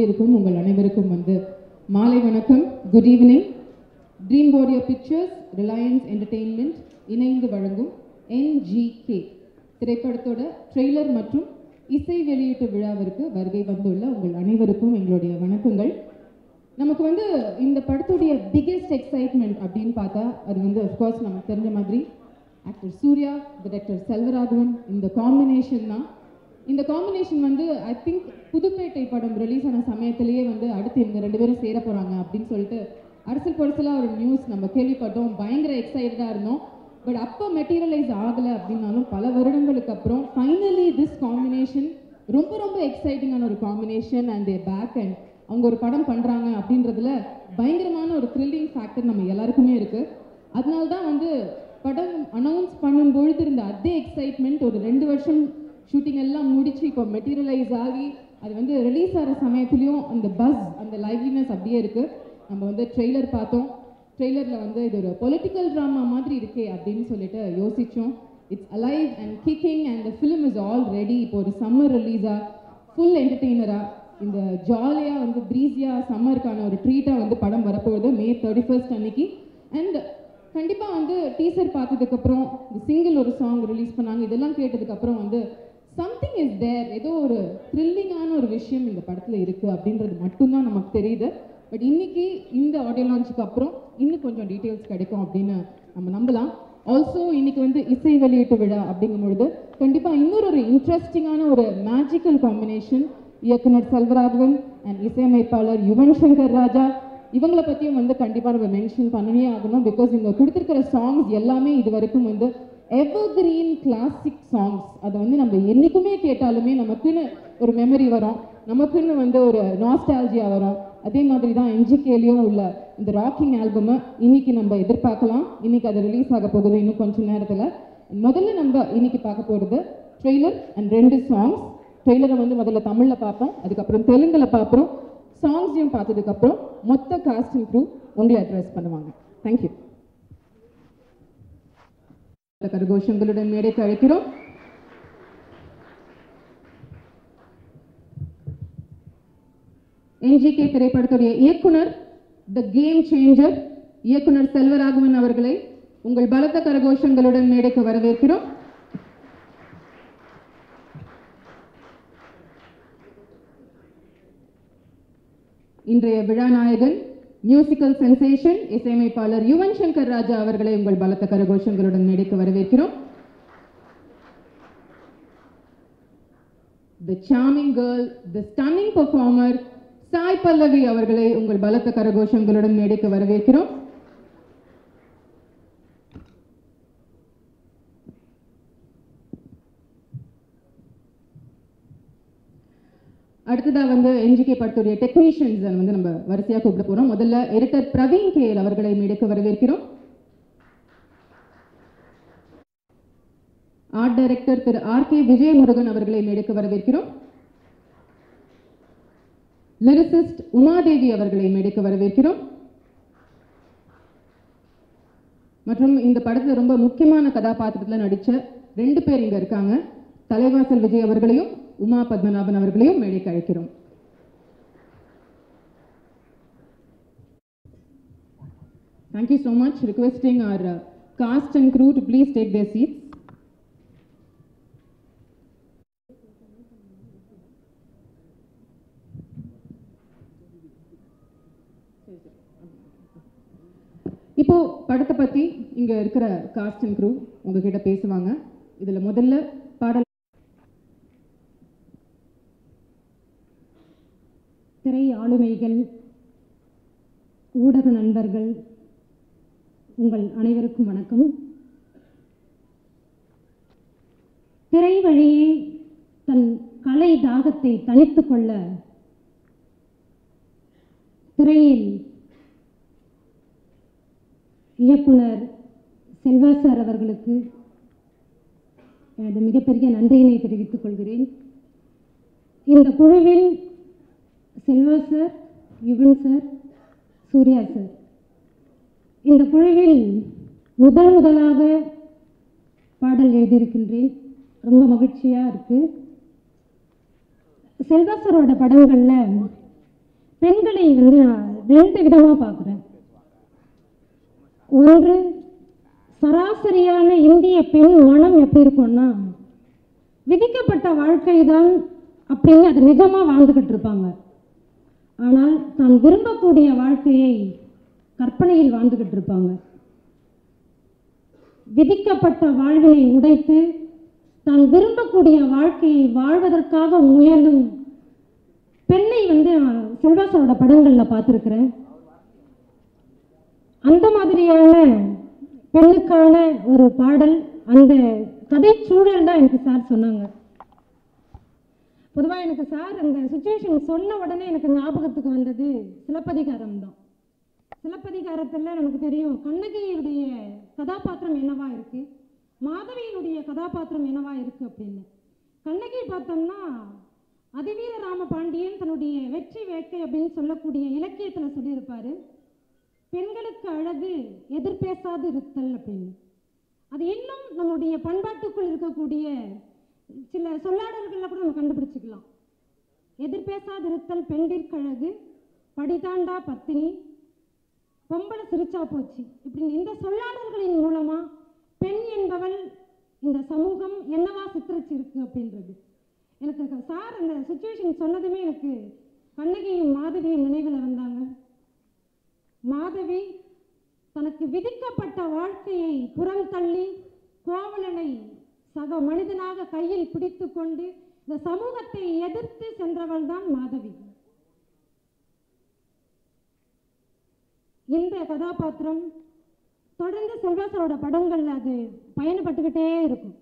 இருக்கும் உங்கள் அனைவருக்கும் வந்து மாலை வணக்கம் good evening Dream Warrior Pictures Reliance Entertainment இணைந்து வழங்கும் என்ஜிகே திரைப்படத்தோட ட்ரெய்லர் மற்றும் இசை வெளியீட்டு விழாவிற்கு வருகை வந்துள்ள உங்கள் அனைவருக்கும் எங்களுடைய வணக்கங்கள் நமக்கு வந்து இந்த படத்துடைய பிக்கெஸ்ட் எக்ஸைட்மெண்ட் அப்படின்னு பார்த்தா அது வந்து அஃப்கோர்ஸ் நமக்கு தெரிஞ்ச மாதிரி ஆக்டர் சூர்யா டைரக்டர் செல்வராகவன் இந்த காம்பினேஷன் தான் இந்த காம்பினேஷன் வந்து ஐ திங்க் புதுப்பேட்டை படம் ரிலீஸ் ஆன சமயத்திலேயே வந்து அடுத்து இவங்க ரெண்டு பேரும் சேர போகிறாங்க அப்படின்னு சொல்லிட்டு அரசியல் பொருசலாக ஒரு நியூஸ் நம்ம கேள்விப்பட்டோம் பயங்கர எக்ஸைட்டடாக இருந்தோம் பட் அப்போ மெட்டீரியலைஸ் ஆகலை அப்படின்னாலும் பல வருடங்களுக்கு அப்புறம் ஃபைனலி திஸ் காம்பினேஷன் ரொம்ப ரொம்ப எக்ஸைட்டிங்கான ஒரு combination and they back and அவங்க ஒரு படம் பண்ணுறாங்க அப்படின்றதுல பயங்கரமான ஒரு த்ரில்லிங் ஃபேக்டர் நம்ம எல்லாருக்குமே இருக்குது அதனால தான் வந்து படம் அனௌன்ஸ் பண்ணும் பொழுது இருந்த அதே எக்ஸைட்மெண்ட் ஒரு ரெண்டு வருஷம் ஷூட்டிங் எல்லாம் முடிச்சு இப்போ மெட்டீரியலைஸ் ஆகி அது வந்து ரிலீஸ் ஆகிற சமயத்துலேயும் அந்த பஸ் அந்த லைவ்லினஸ் அப்படியே இருக்குது நம்ம வந்து ட்ரெய்லர் பார்த்தோம் ட்ரெய்லரில் வந்து இது ஒரு பொலிட்டிக்கல் ட்ராமா மாதிரி இருக்கே அப்படின்னு சொல்லிட்டு யோசித்தோம் it's alive and kicking and the film is all ready இப்போ ஒரு சம்மர் ரிலீஸாக ஃபுல் என்டர்டெய்னராக இந்த ஜாலியாக வந்து ப்ரீஸியாக சம்மருக்கான ஒரு ட்ரீட்டாக வந்து படம் வரப்போகுது மே தேர்ட்டி ஃபர்ஸ்ட் அன்னைக்கு அண்ட் கண்டிப்பாக வந்து டீசர் பார்த்ததுக்கப்புறம் இந்த சிங்கிள் ஒரு சாங் ரிலீஸ் பண்ணாங்க இதெல்லாம் கேட்டதுக்கப்புறம் வந்து சம்திங் இஸ் தேர் ஏதோ ஒரு த்ரில்லிங்கான ஒரு விஷயம் இந்த படத்தில் இருக்குது அப்படின்றது மட்டும்தான் நமக்கு தெரியுது பட் இன்னைக்கு இந்த ஆடியோ லான்ச்சுக்கு அப்புறம் இன்னும் கொஞ்சம் டீட்டெயில்ஸ் கிடைக்கும் அப்படின்னு நம்ம நம்பலாம் ஆல்சோ இன்னைக்கு வந்து இசை வெளியீட்டு விழா அப்படிங்கும் பொழுது கண்டிப்பாக இன்னொரு ஒரு இன்ட்ரெஸ்டிங்கான ஒரு மேஜிக்கல் காம்பினேஷன் இயக்குனர் செல்வராகவன் அண்ட் இசையமைப்பாளர் யுவன் சங்கர் ராஜா இவங்களை பற்றியும் வந்து கண்டிப்பாக நம்ம மென்ஷன் பண்ணவே ஆகணும் பிகாஸ் இவங்க கொடுத்துருக்கிற சாங்ஸ் எல்லாமே இது வரைக்கும் வந்து எவர் கிரீன் கிளாசிக் சாங்ஸ் அதை வந்து நம்ம என்றைக்குமே கேட்டாலுமே நமக்குன்னு ஒரு மெமரி வரும் நமக்குன்னு வந்து ஒரு நாஸ்டாலஜியா வரும் அதே மாதிரி தான் என்ஜிகேலையும் உள்ள இந்த ராக்கிங் ஆல்பமை இன்னைக்கு நம்ம எதிர்பார்க்கலாம் இன்னைக்கு அது ரிலீஸ் ஆக போகுது இன்னும் கொஞ்ச நேரத்தில் முதல்ல நம்ம இன்னைக்கு பார்க்க போகிறது ட்ரெய்லர் அண்ட் ரெண்டு சாங்ஸ் ட்ரெய்லரை வந்து முதல்ல தமிழில் பார்ப்போம் அதுக்கப்புறம் தெலுங்கில் பார்ப்போம் சாங்ஸையும் பார்த்ததுக்கப்புறம் மொத்த காஸ்ட் அண்ட் க்ரூ உங்களை அட்ரஸ் பண்ணுவாங்க தேங்க்யூ கரகோஷங்களுடன் மேடைக்கு அழைக்கிறோம் என்ஜிகே திரைப்படத்துடைய இயக்குனர் த கேம் சேஞ்சர் இயக்குனர் செல்வராகவன் அவர்களை உங்கள் பலத்த கரகோஷங்களுடன் மேடைக்கு வரவேற்கிறோம் இன்றைய விழா நாயகன் மியூசிக்கல் சென்சேஷன் இசையமைப்பாளர் யுவன் சங்கர் ராஜா அவர்களை உங்கள் பலத்த கரகோஷங்களுடன் மேடைக்கு வரவேற்கிறோம் the charming girl the stunning performer Sai Pallavi அவர்களை உங்கள் பலத்த கரகோஷங்களுடன் மேடைக்கு வரவேற்கிறோம் அடுத்ததா வந்து என்ஜிகே படத்துடைய டெக்னீஷியன்ஸ் வந்து நம்ம வரிசையா கூப்பிட போறோம் முதல்ல எடிட்டர் பிரவீன் கே அவர்களை மேடைக்கு வரவேற்கிறோம் ஆர்ட் டைரக்டர் திரு ஆர் கே விஜயமுருகன் அவர்களை மேடைக்கு வரவேற்கிறோம் லிரிசிஸ்ட் உமாதேவி அவர்களை மேடைக்கு வரவேற்கிறோம் மற்றும் இந்த படத்துல ரொம்ப முக்கியமான கதாபாத்திரத்தில் நடிச்ச ரெண்டு பேர் இங்க இருக்காங்க தலைவாசல் விஜய் அவர்களையும் உமா பத்மநாபன் அவர்களையும் மேடைக்கு அழைக்கிறோம் Thank you so much. Requesting our uh, cast and crew to please take their seats. இப்போ படத்தை பத்தி இங்க இருக்கிற காஸ்ட் அண்ட் க்ரூ உங்ககிட்ட பேசுவாங்க இதுல முதல்ல பாடல் திரை ஆளுமைகள் ஊடக நண்பர்கள் உங்கள் அனைவருக்கும் வணக்கம் திரை வழியே தன் கலை தாகத்தை தணித்து கொள்ள திரையில் இயக்குனர் செல்வா சார் அவர்களுக்கு எனது மிகப்பெரிய நன்றியினை தெரிவித்துக் கொள்கிறேன் இந்த குழுவில் Selva sir Yuvan sir Suriya sir இந்த குழுவில் முதல் முதலாக பாடல் எழுதியிருக்கின்றேன் ரொம்ப மகிழ்ச்சியாக இருக்குது செல்வா சாரோட படங்களில் பெண்களை வந்து நான் ரெண்டு விதமாக பார்க்குறேன் ஒன்று சராசரியான இந்திய பெண் மனம் எப்படி இருக்கும்னா விதிக்கப்பட்ட வாழ்க்கை தான் அப்படின்னு அது நிஜமாக வாழ்ந்துக்கிட்டு இருப்பாங்க ஆனால் தான் விரும்பக்கூடிய வாழ்க்கையை கற்பனையில் வாழ்ந்துக்கிட்டு இருப்பாங்க விதிக்கப்பட்ட வாழ்வினை உடைத்து தான் விரும்பக்கூடிய வாழ்க்கையை வாழ்வதற்காக முயலும் பெண்ணை வந்து நான் செல்வாசரோட படங்களில் பார்த்துருக்குறேன் அந்த மாதிரியான பெண்ணுக்கான ஒரு பாடல் அந்த கதை சூழல் தான் எனக்கு சார் சொன்னாங்க பொதுவாக எனக்கு சார் அந்த சுச்சுவேஷன் சொன்ன உடனே எனக்கு ஞாபகத்துக்கு வந்தது சிலப்பதிகாரம் தான் சிலப்பதிகாரத்தில் நமக்கு தெரியும் கண்ணகியுடைய கதாபாத்திரம் என்னவா இருக்கு மாதவியினுடைய கதாபாத்திரம் என்னவா இருக்கு அப்படின்னு கண்ணகி பார்த்தோம்னா அதிவீர ராம பாண்டியன் தன்னுடைய வெற்றி வேட்கை அப்படின்னு சொல்லக்கூடிய இலக்கியத்தில் சொல்லியிருப்பாரு பெண்களுக்கு அழகு எதிர்பேசாது இருத்தல் அப்படின்னு அது இன்னும் நம்முடைய பண்பாட்டுக்குள் இருக்கக்கூடிய சில சொல்லாடல்களில் கூட நம்ம கண்டுபிடிச்சிக்கலாம் எதிர்பேசாது இருத்தல் பெண்டிற்கழகு படிதாண்டா பத்தினி பொம்பளை சிரிச்சா போச்சு இப்படி இந்த சொல்லாடல்களின் மூலமா பெண் என்பவள் இந்த சமூகம் என்னவா சித்தரிச்சிருக்கு அப்படின்றது எனக்கு க- சார் அந்த சுச்சுவேஷன் சொன்னதுமே எனக்கு கண்ணகியும் மாதவியும் நினைவில் வந்தாங்க மாதவி தனக்கு விதிக்கப்பட்ட வாழ்க்கையை புறந்தள்ளி கோவலனை சக மனிதனாக கையில் பிடித்து கொண்டு இந்த சமூகத்தை எதிர்த்து சென்றவள் தான் மாதவி இந்த கதாபாத்திரம் தொடர்ந்து செல்வாசரோட படங்கள்ல அது பயணப்பட்டுக்கிட்டே இருக்கும்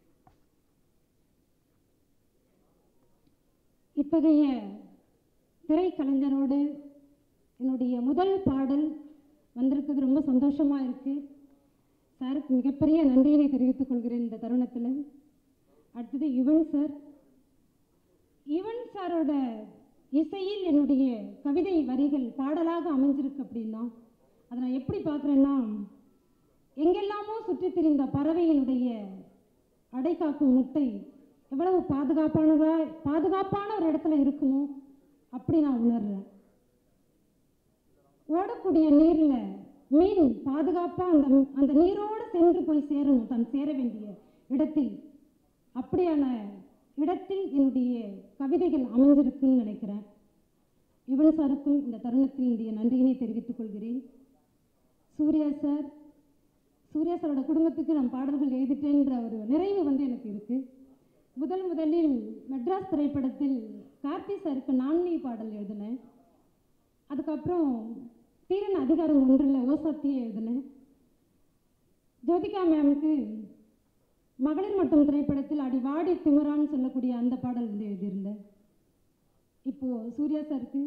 இத்தகைய திரைக்கலைஞரோடு என்னுடைய முதல் பாடல் வந்திருக்கிறது ரொம்ப சந்தோஷமா இருக்கு சாருக்கு மிகப்பெரிய நன்றியினை தெரிவித்துக் கொள்கிறேன் இந்த தருணத்தில் அடுத்தது யுவன் சார் யுவன் சாரோட இசையில் என்னுடைய கவிதை வரிகள் பாடலாக அமைஞ்சிருக்கு அப்படின்னா அதை நான் எப்படி பார்க்குறேன்னா எங்கெல்லாமோ சுற்றித் திரிந்த பறவையினுடைய அடைகாக்கும் முட்டை எவ்வளவு பாதுகாப்பானதா பாதுகாப்பான ஒரு இடத்துல இருக்குமோ அப்படி நான் உணர்றேன் ஓடக்கூடிய நீர்ல மீன் பாதுகாப்பா அந்த அந்த நீரோடு சென்று போய் சேரணும் தான் சேர வேண்டிய இடத்தில் அப்படியான இடத்தில் என்னுடைய கவிதைகள் அமைஞ்சிருக்குன்னு நினைக்கிறேன் யுவன் சாருக்கும் இந்த தருணத்தில் என்னுடைய நன்றியினை தெரிவித்துக் கொள்கிறேன் சூர்யா சார் சூர்யா சாரோட குடும்பத்துக்கு நான் பாடல்கள் எழுதிட்டேன்ற ஒரு நிறைவு வந்து எனக்கு இருக்கு முதல் முதலில் மெட்ராஸ் திரைப்படத்தில் கார்த்தி சாருக்கு நான்மணி பாடல் எழுதினேன் அதுக்கப்புறம் தீரன் அதிகாரம் ஒன்றில் ஓசத்தியை எழுதினேன் ஜோதிகா மேமுக்கு மகளிர் மட்டும் திரைப்படத்தில் அடி வாடி திமிரான்னு சொல்லக்கூடிய அந்த பாடல் வந்து எழுதியிருந்தேன் இப்போ சூர்யா சாருக்கு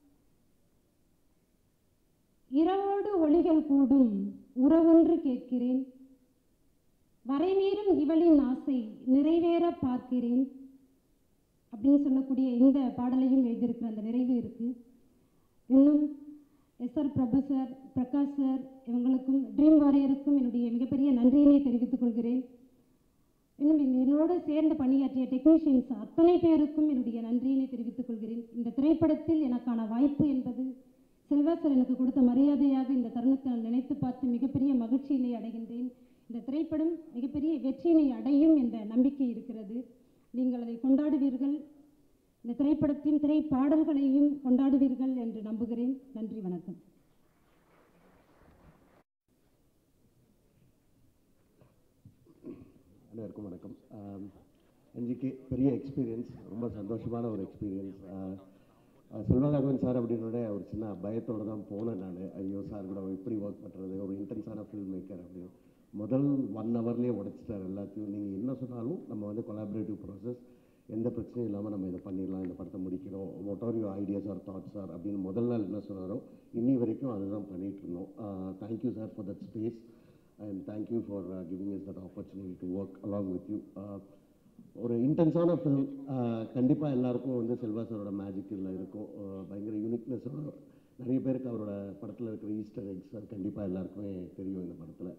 இரவோடு ஒளிகள் கூடும் உறவொன்று கேட்கிறேன் வரைமீறும் இவளின் ஆசை நிறைவேற பார்க்கிறேன் அப்படின்னு சொல்லக்கூடிய இந்த பாடலையும் எழுதியிருக்கிற அந்த நிறைவு இருக்கு இன்னும் S R Prabhu sir Prakash sir இவங்களுக்கும் ட்ரீம் வாரியருக்கும் என்னுடைய மிகப்பெரிய நன்றியினை தெரிவித்துக் கொள்கிறேன் இன்னும் என் என்னோடு சேர்ந்து பணியாற்றிய டெக்னீஷியன்ஸ் அத்தனை பேருக்கும் என்னுடைய நன்றியினை தெரிவித்துக் கொள்கிறேன் இந்த திரைப்படத்தில் எனக்கான வாய்ப்பு என்பது செல்வா சார் எனக்கு கொடுத்த மரியாதையாக இந்த தருணத்தை நான் நினைத்து பார்த்து மிகப்பெரிய மகிழ்ச்சியினை அடைகின்றேன் இந்த திரைப்படம் மிகப்பெரிய வெற்றியினை அடையும் என்ற நம்பிக்கை இருக்கிறது நீங்கள் அதை கொண்டாடுவீர்கள் இந்த திரைப்படத்தின் திரைப்பாடல்களையும் கொண்டாடுவீர்கள் என்று நம்புகிறேன் நன்றி வணக்கம் அனைவருக்கும் வணக்கம் என்ஜிக்கு பெரிய எக்ஸ்பீரியன்ஸ் ரொம்ப சந்தோஷமான ஒரு எக்ஸ்பீரியன்ஸ் செல்வராகவன் சார் அப்படின்னோட ஒரு சின்ன பயத்தோட தான் போனேன் நான் ஐயோ சார் கூட எப்படி ஒர்க் பண்ணுறது ஒரு இன்டென்ஸான ஃபில்ம் மேக்கர் அப்படின்னு முதல் ஒன் ஹவர்லேயே உடைச்சிட்டார் எல்லாத்தையும் நீங்கள் என்ன சொன்னாலும் நம்ம வந்து கொலாபரேட்டிவ் ப்ராசஸ் எந்த பிரச்சனையும் இல்லாமல் நம்ம இதை பண்ணிடலாம் இந்த படத்தை முடிக்கிறோம் what are your ideas or thoughts are அப்படின்னு முதல் நாள் என்ன சொன்னாரோ இன்னி வரைக்கும் அதுதான் பண்ணிட்டு இருந்தோம் thank you sir for that space and thank you for giving is that opportunity to work along with you ஒரு இன்டென்ஸான ஃபிலிம் கண்டிப்பாக எல்லாருக்கும் வந்து செல்வா சாரோட மேஜிக் இதில் இருக்கும் அஹ் பயங்கர யூனிக்னஸோட நிறைய பேருக்கு அவரோட படத்தில் இருக்கிற ஈஸ்டர் எக்ஸ் அது கண்டிப்பாக எல்லாருக்குமே தெரியும் இந்த படத்தில்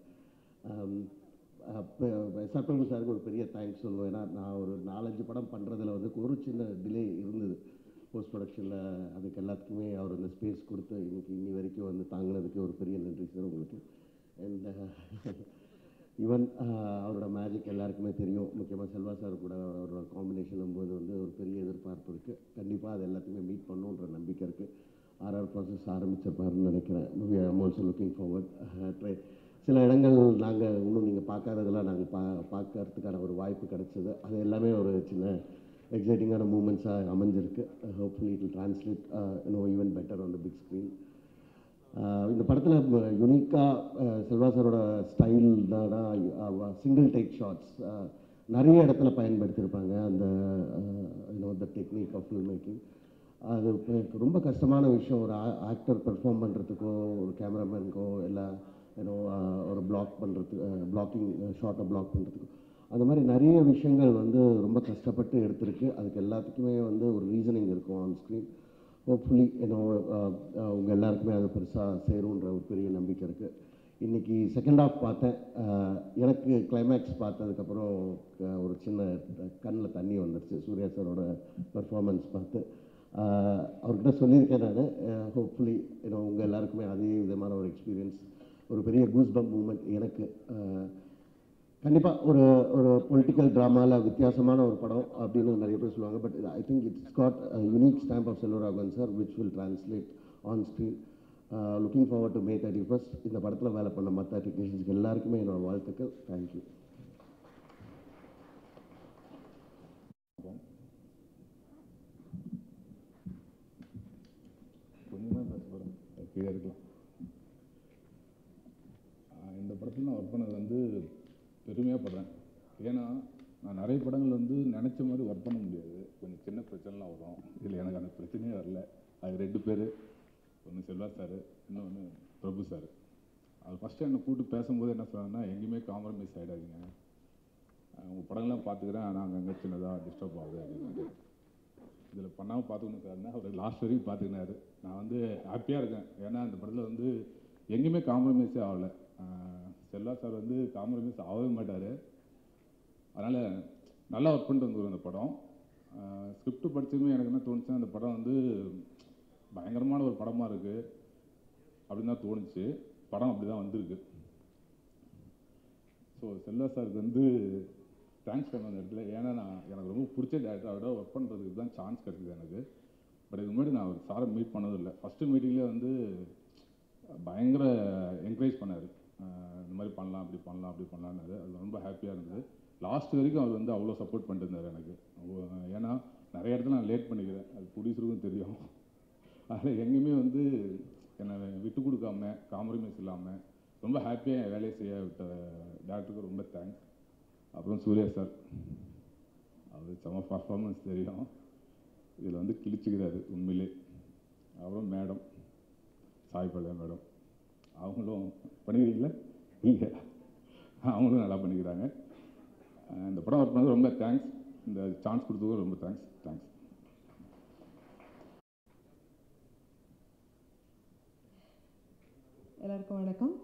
சர்பங்கு சாருக்கு ஒரு பெரிய தேங்க்ஸ் சொல்லுவேன் ஏன்னா நான் ஒரு நாலஞ்சு படம் பண்ணுறதுல வந்து ஒரு சின்ன டிலே இருந்தது போஸ்ட் ப்ரொடக்ஷனில் அதுக்கு எல்லாத்துக்குமே அவர் அந்த ஸ்பேஸ் கொடுத்து இன்னைக்கு இன்னி வரைக்கும் வந்து தாங்கினதுக்கு ஒரு பெரிய நன்றி சார் உங்களுக்கு அண்ட் ஈவன் அவரோட மேஜிக் எல்லாருக்குமே தெரியும் முக்கியமாக செல்வா சார் கூட அவரோட காம்பினேஷன் போது வந்து ஒரு பெரிய எதிர்பார்ப்பு இருக்குது கண்டிப்பாக அது எல்லாத்தையுமே மீட் பண்ணுன்ற நம்பிக்கை இருக்குது ஆர்ஆர் ப்ராசஸ் ஆரம்பிச்சிருப்பாருன்னு நினைக்கிறேன் movie I'm also looking forward try சில இடங்கள் நாங்கள் இன்னும் நீங்கள் பார்க்காததெல்லாம் நாங்கள் பா பார்க்கறதுக்கான ஒரு வாய்ப்பு கிடைச்சது அது எல்லாமே ஒரு சின்ன எக்ஸைட்டிங்கான மூமெண்ட்ஸாக அமைஞ்சிருக்கு hopefully it will translate no even better on the big screen இந்த படத்தில் யுனிக்காக செல்வா சாரோட ஸ்டைல் தான் சிங்கிள் டேக் ஷாட்ஸ் நிறைய இடத்துல பயன்படுத்தியிருப்பாங்க அந்த you know the technique of film making அது இப்ப ரொம்ப கஷ்டமான விஷயம் ஒரு ஆக்டர் பெர்ஃபார்ம் பண்ணுறதுக்கோ ஒரு கேமராமேனுக்கோ இல்லை யூனோ ஒரு பிளாக் பண்ணுறதுக்கு பிளாக்கிங் ஷார்ட்டை பிளாக் பண்ணுறதுக்கோ அந்த மாதிரி நிறைய விஷயங்கள் வந்து ரொம்ப கஷ்டப்பட்டு எடுத்திருக்கு அதுக்கு எல்லாத்துக்குமே வந்து ஒரு ரீசனிங் இருக்கும் ஆன் ஸ்க்ரீன் ஹோப்ஃபுல்லி என்னோ உங்கள் எல்லாருக்குமே அது பெருசாக சேரும்ன்ற ஒரு பெரிய நம்பிக்கை இருக்குது இன்றைக்கி செகண்ட் ஹாஃப் பார்த்தேன் அஹ், எனக்கு கிளைமேக்ஸ் பார்த்ததுக்கப்புறம் அஹ், ஒரு சின்ன கண்ணில் தண்ணி வந்துருச்சு சூர்யா சாரோட பெர்ஃபார்மன்ஸ் பார்த்து அஹ், அவர்கிட்ட சொல்லியிருக்கேன் நான் ஹோப்ஃபுல்லி ஏன்னா உங்கள் எல்லாருக்குமே அதே விதமான ஒரு எக்ஸ்பீரியன்ஸ் ஒரு பெரிய கூஸ் பம்ப் மூமெண்ட் எனக்கு அஹ், கண்டிப்பாக ஒரு ஒரு பொலிட்டிக்கல் ட்ராமாவில் வித்தியாசமான ஒரு படம் அப்படின்னு நிறைய பேர் சொல்லுவாங்க but I think it's got unique stamp of Selvaraghavan sir which will translate on screen looking forward to May thirty first இந்த படத்தில் வேலை பண்ண மற்ற டெக்னீஷியன்ஸ்க்கு எல்லாருக்குமே என்னோட வாழ்த்துக்கள் தேங்க்யூ கொஞ்சமாக பேச போகிறேன் கீழே இருக்கலாம் ஆஹ் இந்த படத்தில் நான் ஒர்க் பண்ணது வந்து பெருமையாக படுறேன் ஏன்னா நான் நிறைய படங்கள் வந்து நினச்ச மாதிரி ஒர்க் பண்ண முடியாது கொஞ்சம் சின்ன பிரச்சனைலாம் வரும் இதில் எனக்கு அந்த பிரச்சனையே வரல அது ரெண்டு பேர் ஒன்று செல்வா சார் இன்னொன்று பிரபு சார் அது ஃபஸ்ட்டு என்னை கூப்பிட்டு பேசும்போது என்ன சொன்னாங்கன்னா எங்கேயுமே காம்ப்ரமைஸ் ஆகிடாதீங்க உங்கள் படங்கள்லாம் பார்த்துக்கிறேன் ஆனால் அங்கங்கே சின்னதாக டிஸ்டர்ப் ஆகுது அப்படின்னு இதில் பண்ணாமல் பார்த்துக்கணும் சார்னா அவர் லாஸ்ட் வரைக்கும் பார்த்துக்கினாரு நான் வந்து ஹாப்பியாக இருக்கேன் ஏன்னா இந்த படத்தில் வந்து எங்கேயுமே காம்ப்ரமைஸே ஆகலை செல்வா சார் வந்து காம்ப்ரமைஸ் ஆகவே மாட்டார் அதனால் நல்லா ஒர்க் பண்ணிட்டு வந்துடும் இந்த படம் ஸ்கிரிப்ட் படிச்சதுமே எனக்கு என்ன தோணுச்சுன்னா அந்த படம் வந்து பயங்கரமான ஒரு படமாக இருக்குது அப்படின்னு தான் தோணுச்சு படம் அப்படி தான் வந்திருக்கு ஸோ செல்வா சாருக்கு வந்து தேங்க்ஸ் பண்ண அந்த இடத்துல ஏன்னா நான் எனக்கு ரொம்ப பிடிச்ச டேரக்டர் அவரோட ஒர்க் பண்ணுறதுக்கு தான் சான்ஸ் கிடைக்குது எனக்கு பட் இதுக்கு முன்னாடி நான் அவர் சாரை மீட் பண்ணதில்லை ஃபஸ்ட்டு மீட்டிங்லேயே வந்து பயங்கர என்கரேஜ் பண்ணார் இந்த மாதிரி பண்ணலாம் அப்படி பண்ணலாம் அப்படி பண்ணலான்னாரு அது ரொம்ப ஹாப்பியாக இருந்தது லாஸ்ட் வரைக்கும் அவர் வந்து அவ்வளோ சப்போர்ட் பண்ணிட்டு இருந்தார் எனக்கு அவ்வளோ- ஏன்னா நிறைய இடத்துல நான் லேட் பண்ணிக்கிறேன் அது ப்ரொடியூசருக்கும் தெரியும் அதில் எங்கேயுமே வந்து என்னை விட்டு கொடுக்காம காம்ப்ரமைஸ் இல்லாமல் ரொம்ப ஹாப்பியாக என் வேலையை செய்ய விட்ட டேரக்டருக்கு ரொம்ப தேங்க்ஸ் அப்புறம் சூர்யா சார் அவர் செம பர்ஃபார்மன்ஸ் தெரியும் இதில் வந்து கிழிச்சுக்கிறாரு உண்மையிலே அப்புறம் மேடம் சாய் பல்லா மேடம் அவங்களும் பண்ணிக்கிறீங்களா இல்லை அவங்களும் நல்லா பண்ணிக்கிறாங்க அஹ் இந்த படம் ஒர்க் பண்ணது ரொம்ப தேங்க்ஸ் இந்த சான்ஸ் கொடுத்ததுக்கும் ரொம்ப தேங்க்ஸ் தேங்க்ஸ் எல்லாருக்கும் வணக்கம்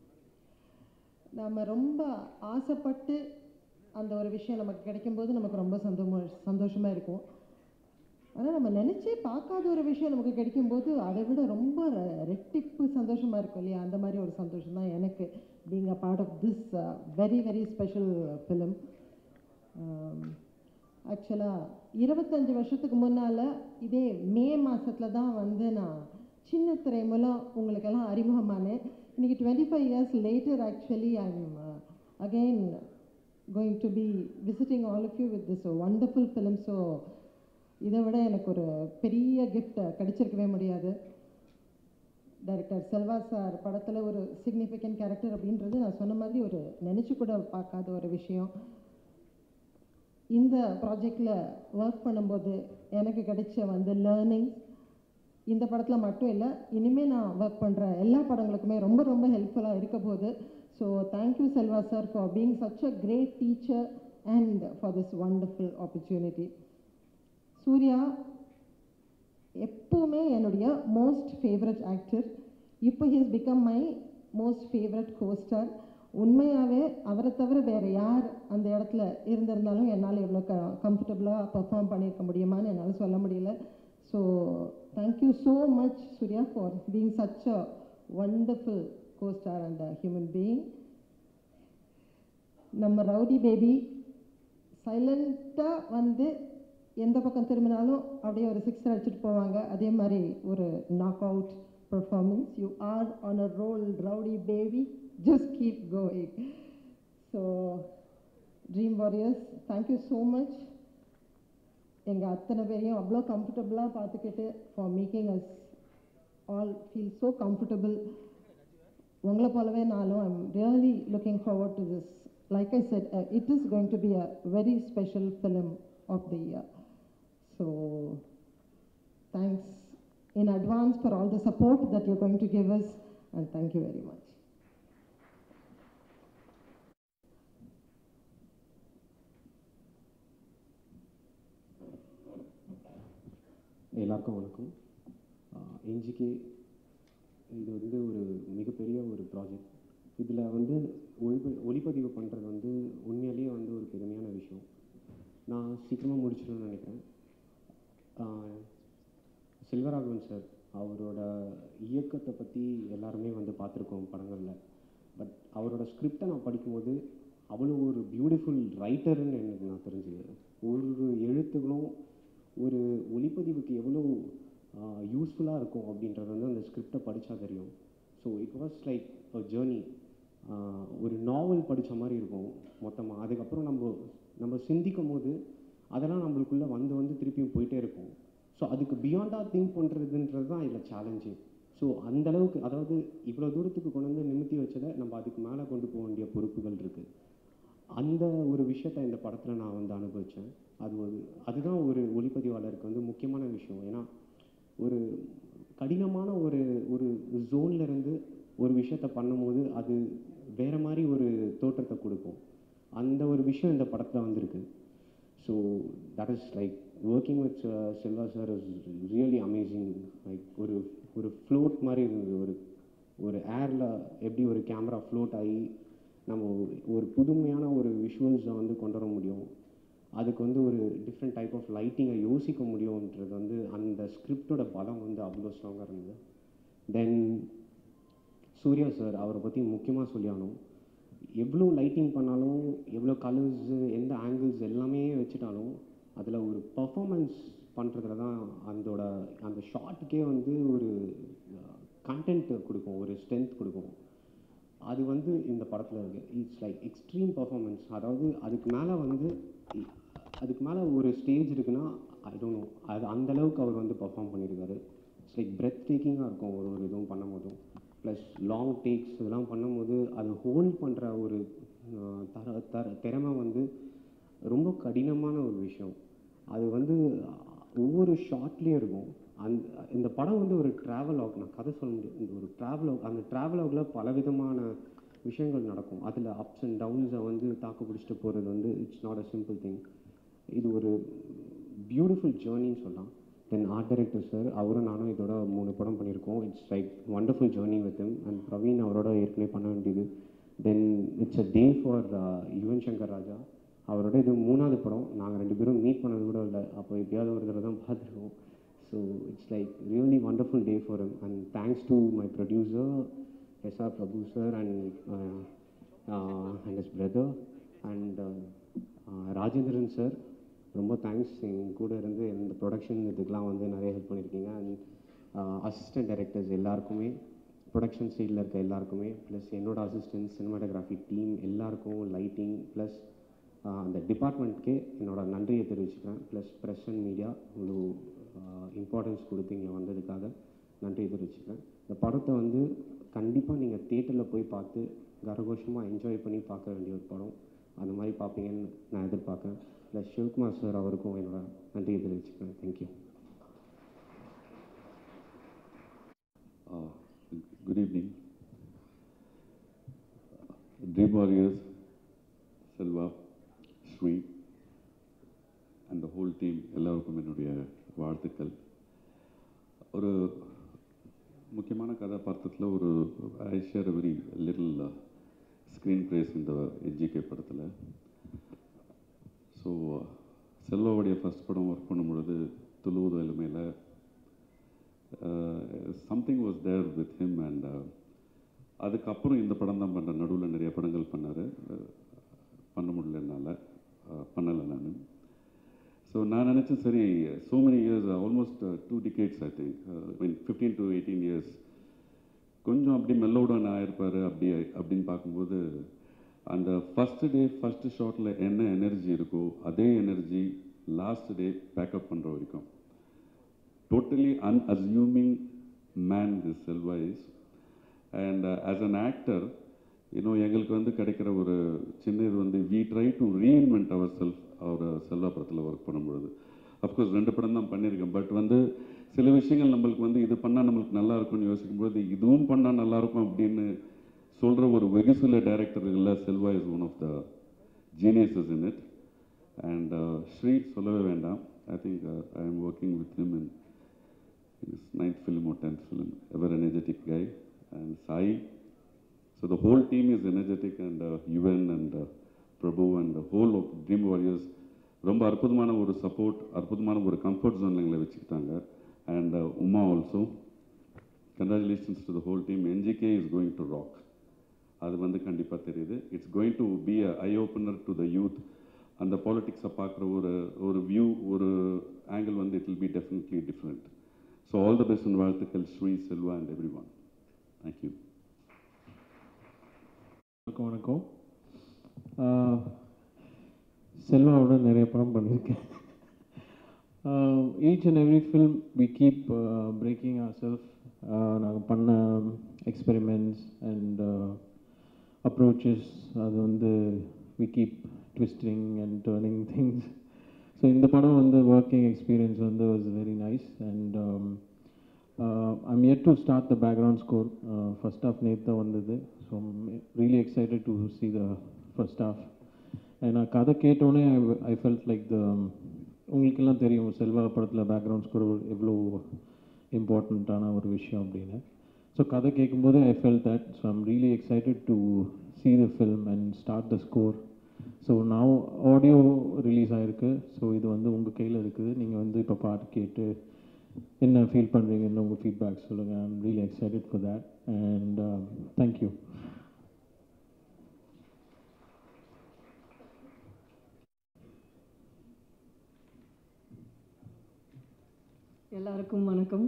நம்ம ரொம்ப ஆசைப்பட்டு அந்த ஒரு விஷயம் நமக்கு கிடைக்கும்போது நமக்கு ரொம்ப சந்தோஷமா சந்தோஷமாக இருக்கும் ஆனால் நம்ம நினச்சே பார்க்காத ஒரு விஷயம் நமக்கு கிடைக்கும்போது அதை விட ரொம்ப ரெ- ரெட்டிப்பு சந்தோஷமாக இருக்கும் இல்லையா அந்த மாதிரி ஒரு சந்தோஷம் தான் எனக்கு being a part of this very very special film ஆக்சுவலாக இருபத்தஞ்சு வருஷத்துக்கு முன்னால் இதே மே மாதத்தில் தான் வந்து நான் சின்ன திரை மூலம் உங்களுக்கெல்லாம் அறிமுகமானேன் இன்னைக்கு twenty five years later actually I am again going to be visiting all of you with this wonderful film so இதை விட எனக்கு ஒரு பெரிய கிஃப்ட் கிடைச்சிருக்கவே முடியாது டைரக்டர் செல்வா சார் படத்தில் ஒரு சிக்னிஃபிகண்ட் கேரக்டர் அப்படின்றது நான் சொன்ன மாதிரி ஒரு நினச்சி கூட பார்க்காத ஒரு விஷயம் இந்த ப்ராஜெக்டில் ஒர்க் பண்ணும்போது எனக்கு கிடைச்ச வந்து லேர்னிங் இந்த படத்தில் மட்டும் இல்லை இனிமேல் நான் ஒர்க் பண்ணுற எல்லா படங்களுக்குமே ரொம்ப ரொம்ப ஹெல்ப்ஃபுல்லாக இருக்க போகுது so thank you Selva sir for being such a great teacher and for this wonderful opportunity Suriya எப்போவுமே என்னுடைய மோஸ்ட் ஃபேவரட் ஆக்டர் இப்போ his become my most favourite costar உண்மையாகவே அவரை தவிர வேறு யார் அந்த இடத்துல இருந்திருந்தாலும் என்னால் இவ்வளோ க கம்ஃபர்டபுளாக பர்ஃபார்ம் பண்ணியிருக்க முடியுமான்னு என்னால் சொல்ல முடியல So thank you so much, Surya, for being such a wonderful co-star and a human being. நம்ம ரவுடி பேபி சைலண்ட்டாக வந்து எந்த பக்கம் திரும்பினாலும் அப்படியே ஒரு சிக்ஸர் அடிச்சுட்டு போவாங்க அதே மாதிரி ஒரு knock out performance you are on a roll rowdy baby just keep going so Dream Warriors thank you so much எங்கள் அத்தனை பேரையும் அவ்வளோ கம்ஃபர்டபுளாக பார்த்துக்கிட்டு for making us all feel so comfortable உங்களை போலவே நானும் I'm really looking forward to this like I said it is going to be a very special film of the year so thanks in advance for all the support that you going to give us and thank you very much எல்லாருக்கும் வணக்கம் NGK இது வந்து ஒரு மிகப்பெரிய ஒரு project இதில் வந்து ஒளிப ஒளிப்பதிவு பண்ணுறது வந்து உண்மையிலேயே வந்து ஒரு பெருமையான விஷயம் நான் சீக்கிரமாக முடிச்சிடணும்னு நினைக்கிறேன் ஆஹ் செல்வராகவன் சார் அவரோட இயக்கத்தை பற்றி எல்லாருமே வந்து பார்த்துருக்கோம் படங்களில் பட் அவரோட ஸ்கிரிப்டை நான் படிக்கும்போது அவ்வளோ ஒரு பியூட்டிஃபுல் ரைட்டர்னு எனக்கு நான் தெரிஞ்சுது ஒரு எழுத்துகளும் ஒரு ஒளிப்பதிவுக்கு எவ்வளோ யூஸ்ஃபுல்லாக இருக்கும் அப்படின்றது வந்து அந்த ஸ்கிரிப்டை படித்தா தெரியும் so it was like a journey ஒரு நாவல் படித்த மாதிரி இருக்கும் மொத்தமாக அதுக்கப்புறம் நம்ம நம்ம சிந்திக்கும் போது அதெல்லாம் நம்மளுக்குள்ளே வந்து வந்து திருப்பியும் போயிட்டே இருக்கும் ஸோ அதுக்கு பியாண்டாக திங்க் பண்ணுறதுன்றது தான் இதில் சேலஞ்சு ஸோ அந்த அளவுக்கு அதாவது இவ்வளோ தூரத்துக்கு கொண்டு வந்து நிமித்தி வச்சதை நம்ம அதுக்கு மேலே கொண்டு போக வேண்டிய பொறுப்புகள் இருக்குது அந்த ஒரு விஷயத்தை இந்த படத்தில் நான் வந்து அனுபவித்தேன் அது ஒரு அதுதான் ஒரு ஒளிப்பதிவாளருக்கு வந்து முக்கியமான விஷயம் ஏன்னா ஒரு கடினமான ஒரு ஒரு zone-ல இருந்து ஒரு விஷயத்த பண்ணும்போது அது வேற மாதிரி ஒரு தோற்றத்தை கொடுக்கும் அந்த ஒரு விஷயம் இந்த படத்தில் வந்திருக்கு so that is like working with Selva sir is really amazing like ஒரு ஒரு ஃப்ளோட் மாதிரி இருந்தது ஒரு ஒரு ஏரில் எப்படி ஒரு கேமரா ஃப்ளோட் ஆகி நம்ம ஒரு புதுமையான ஒரு விஷுவல்ஸை வந்து கொண்டு வர முடியும் அதுக்கு வந்து ஒரு டிஃப்ரெண்ட் டைப் ஆஃப் லைட்டிங்கை யோசிக்க முடியும்ன்றது வந்து அந்த ஸ்கிரிப்டோட பலம் வந்து அவ்வளோ ஸ்ட்ராங்காக இருந்தது தென் சூர்யா சார் அவரை பற்றி முக்கியமாக சொல்லியானோம் எவ்வளோ லைட்டிங் பண்ணாலும் எவ்வளோ கலர்ஸு எந்த ஆங்கிள்ஸ் எல்லாமே வச்சுட்டாலும் அதில் ஒரு பர்ஃபார்மன்ஸ் பண்ணுறதுல தான் அதோட அந்த ஷாட்டுக்கே வந்து ஒரு கண்டென்ட் கொடுக்கும் ஒரு ஸ்ட்ரென்த் கொடுக்கும் அது வந்து இந்த படத்தில் இருக்குது இட்ஸ் லைக் எக்ஸ்ட்ரீம் பர்ஃபார்மன்ஸ் அதாவது அதுக்கு மேலே வந்து இ- அதுக்கு மேலே ஒரு ஸ்டேஜ் இருக்குன்னா ஐ டோன்ட் நோ அது அந்த அளவுக்கு அவர் வந்து பர்ஃபார்ம் பண்ணியிருக்காரு இட்ஸ் லைக் பிரெத் டேக்கிங்காக இருக்கும் ஒரு ஒரு இதுவும் பண்ணும்போதும் ப்ளஸ் லாங் டேக்ஸ் இதெல்லாம் பண்ணும்போது அது ஹோல்ட் பண்ணுற ஒரு அஹ், தர தர திறமை வந்து ரொம்ப கடினமான ஒரு விஷயம் அது வந்து ஒவ்வொரு ஷாட்லேயும் இருக்கும் அந்த இந்த படம் வந்து ஒரு ட்ராவல் ஆக் நான் கதை சொல்ல முடியும் இந்த ஒரு ட்ராவல் அந்த ட்ராவல் ஆகில் பலவிதமான விஷயங்கள் நடக்கும் அதில் அப்ஸ் அண்ட் டவுன்ஸை வந்து தாக்கு பிடிச்சிட்டு போகிறது வந்து it's not a simple thing இது ஒரு பியூட்டிஃபுல் ஜேர்னின்னு சொல்லலாம் தென் ஆர்ட் டைரக்டர் சார் அவரும் நானும் இதோட மூணு படம் பண்ணியிருக்கோம் it's like wonderful journey with him and Praveen அவரோட ஏற்கனவே பண்ண வேண்டியது then it's a day for Yuvan Shankar Raja அவரோட இது மூணாவது படம் நாங்கள் ரெண்டு பேரும் மீட் பண்ணது கூட இல்லை அப்போ எப்பயாவது ஒரு தடவை தான் பார்த்துருக்கோம் so it's like really wonderful day for him and thanks to my producer S R Prabhu sir and and his brother and Rajendran sir ரொம்ப தேங்க்ஸ் எங்க கூட இருந்து இந்த ப்ரொடக்ஷன் இதுக்கெலாம் வந்து நிறைய ஹெல்ப் பண்ணியிருக்கீங்க அண்ட் அசிஸ்டன்ட் டைரக்டர்ஸ் எல்லாருக்குமே ப்ரொடக்ஷன் சைடில் இருக்க எல்லாருக்குமே ப்ளஸ் என்னோட அசிஸ்டன்ட் சினிமாட்டோகிராஃபி டீம் எல்லாருக்கும் லைட்டிங் ப்ளஸ் அந்த டிபார்ட்மெண்ட்க்கே என்னோட நன்றியை தெரிவிச்சுக்கிறேன் ப்ளஸ் ப்ரெஸ் அண்ட் மீடியா இவ்வளோ இம்பார்ட்டன்ஸ் கொடுத்து இங்கே வந்ததுக்காக நன்றியை தெரிவிச்சுக்கிறேன் இந்த படத்தை வந்து கண்டிப்பாக நீங்கள் தேட்டரில் போய் பார்த்து கரகோஷமாக என்ஜாய் பண்ணி பார்க்க வேண்டிய ஒரு படம் அந்த மாதிரி பார்ப்பீங்கன்னு நான் எதிர்பார்க்கேன் ப்ளஸ் சிவகுமார் சார் அவருக்கும் என்னோட நன்றியை தெரிவிச்சுக்கிறேன் thank you Uh, good evening. Dream Warriors, Selva, Sri, and the whole team எல்லாருக்கும் என்னுடைய வாழ்த்துக்கள் ஒரு முக்கியமான கதாபாத்திரத்தில் ஒரு I share very little screen ப்ரேஸ் இந்த எஜிகே படத்தில் ஸோ செல்வாவுடைய ஃபர்ஸ்ட் படம் ஒர்க் பண்ணும்பொழுது துளுவது எலுமையில் something was there with him and அதுக்கப்புறம் இந்த படம் தான் பண்ணுறேன் நடுவில் நிறைய படங்கள் பண்ணார் பண்ண முடியல என்னால் பண்ணலை நான் ஸோ நான் நினச்சேன் சரி so many years almost two decades I think mean fifteen to eighteen years கொஞ்சம் அப்படி மெல்லோடன் ஆயிருப்பார் அப்படி அப்படின்னு பார்க்கும்போது அந்த ஃபஸ்ட்டு டே ஃபஸ்ட்டு ஷாட்டில் என்ன எனர்ஜி இருக்கோ அதே எனர்ஜி லாஸ்ட் டே பேக்கப் பண்ணுற வரைக்கும் totally unassuming man this Selva is and as an actor இன்னும் எங்களுக்கு வந்து கிடைக்கிற ஒரு சின்ன இது வந்து we try to reinvent ourself அவர் செல்வா படத்தில் ஒர்க் பண்ணும்பொழுது அஃப்கோர்ஸ் ரெண்டு படம் தான் பண்ணியிருக்கேன் பட் வந்து சில விஷயங்கள் நம்மளுக்கு வந்து இது பண்ணால் நம்மளுக்கு நல்லா இருக்கும்னு யோசிக்கும்போது இதுவும் பண்ணால் நல்லா இருக்கும் அப்படின்னு சொல்கிற ஒரு வெகு சில டேரக்டர்களில் Selva is one of the geniuses in it and Sri சொல்லவே வேண்டாம் I think I am working with him in his ninth film or tenth film, ever energetic guy, and Sai. So the whole team is energetic, and uh, Yuvan and uh, Prabhu and the whole of Dream Warriors ரொம்ப அற்புதமான ஒரு support அற்புதமான ஒரு comfort ஜோனில் எங்களை வச்சுக்கிட்டாங்க and Uma also congratulations to the whole team NGK is going to rock அது வந்து கண்டிப்பாக தெரியுது it's going to be a eye opener to the youth அந்த பாலிட்டிக்ஸை பார்க்குற ஒரு ஒரு வியூ ஒரு ஆங்கிள் வந்து it will be definitely different so all the best வாழ்த்துக்கள் Sri Selva and every everyone thank you வணக்கம் வணக்கம் ஆஹ் செல்வாவோட நிறைய படம் பண்ணியிருக்கேன் each and every film we keep braking R ourself நாங்கள் பண்ண எக்ஸ்பெரிமெண்ட்ஸ் அண்ட் அப்ரோச்சஸ் அது வந்து we keep twisting and turning things so இந்த படம் வந்து ஒர்க்கிங் எக்ஸ்பீரியன்ஸ் வந்து was very nice and I'm yet to start the background score first half நேற்று தான் வந்தது so really excited to see the first half நான் கதை கேட்டோன்னே ஐ ஃபெல்ட் லைக் த உங்களுக்கெல்லாம் தெரியும் செல்வா படத்தில் பேக்ரவுண்ட் ஸ்கோர் எவ்வளோ இம்பார்ட்டண்ட்டான ஒரு விஷயம் அப்படின்னு ஸோ கதை கேட்கும்போது I felt that so I'm really excited to see the film and start the score so now audio release ஆகிருக்கு ஸோ இது வந்து உங்கள் கையில் இருக்குது நீங்கள் வந்து இப்போ பாட்டு கேட்டு என்ன ஃபீல் பண்ணுறீங்கன்னு உங்கள் ஃபீட்பேக் சொல்லுங்கள் I'm really excited for that and thank you எல்லாருக்கும் வணக்கம்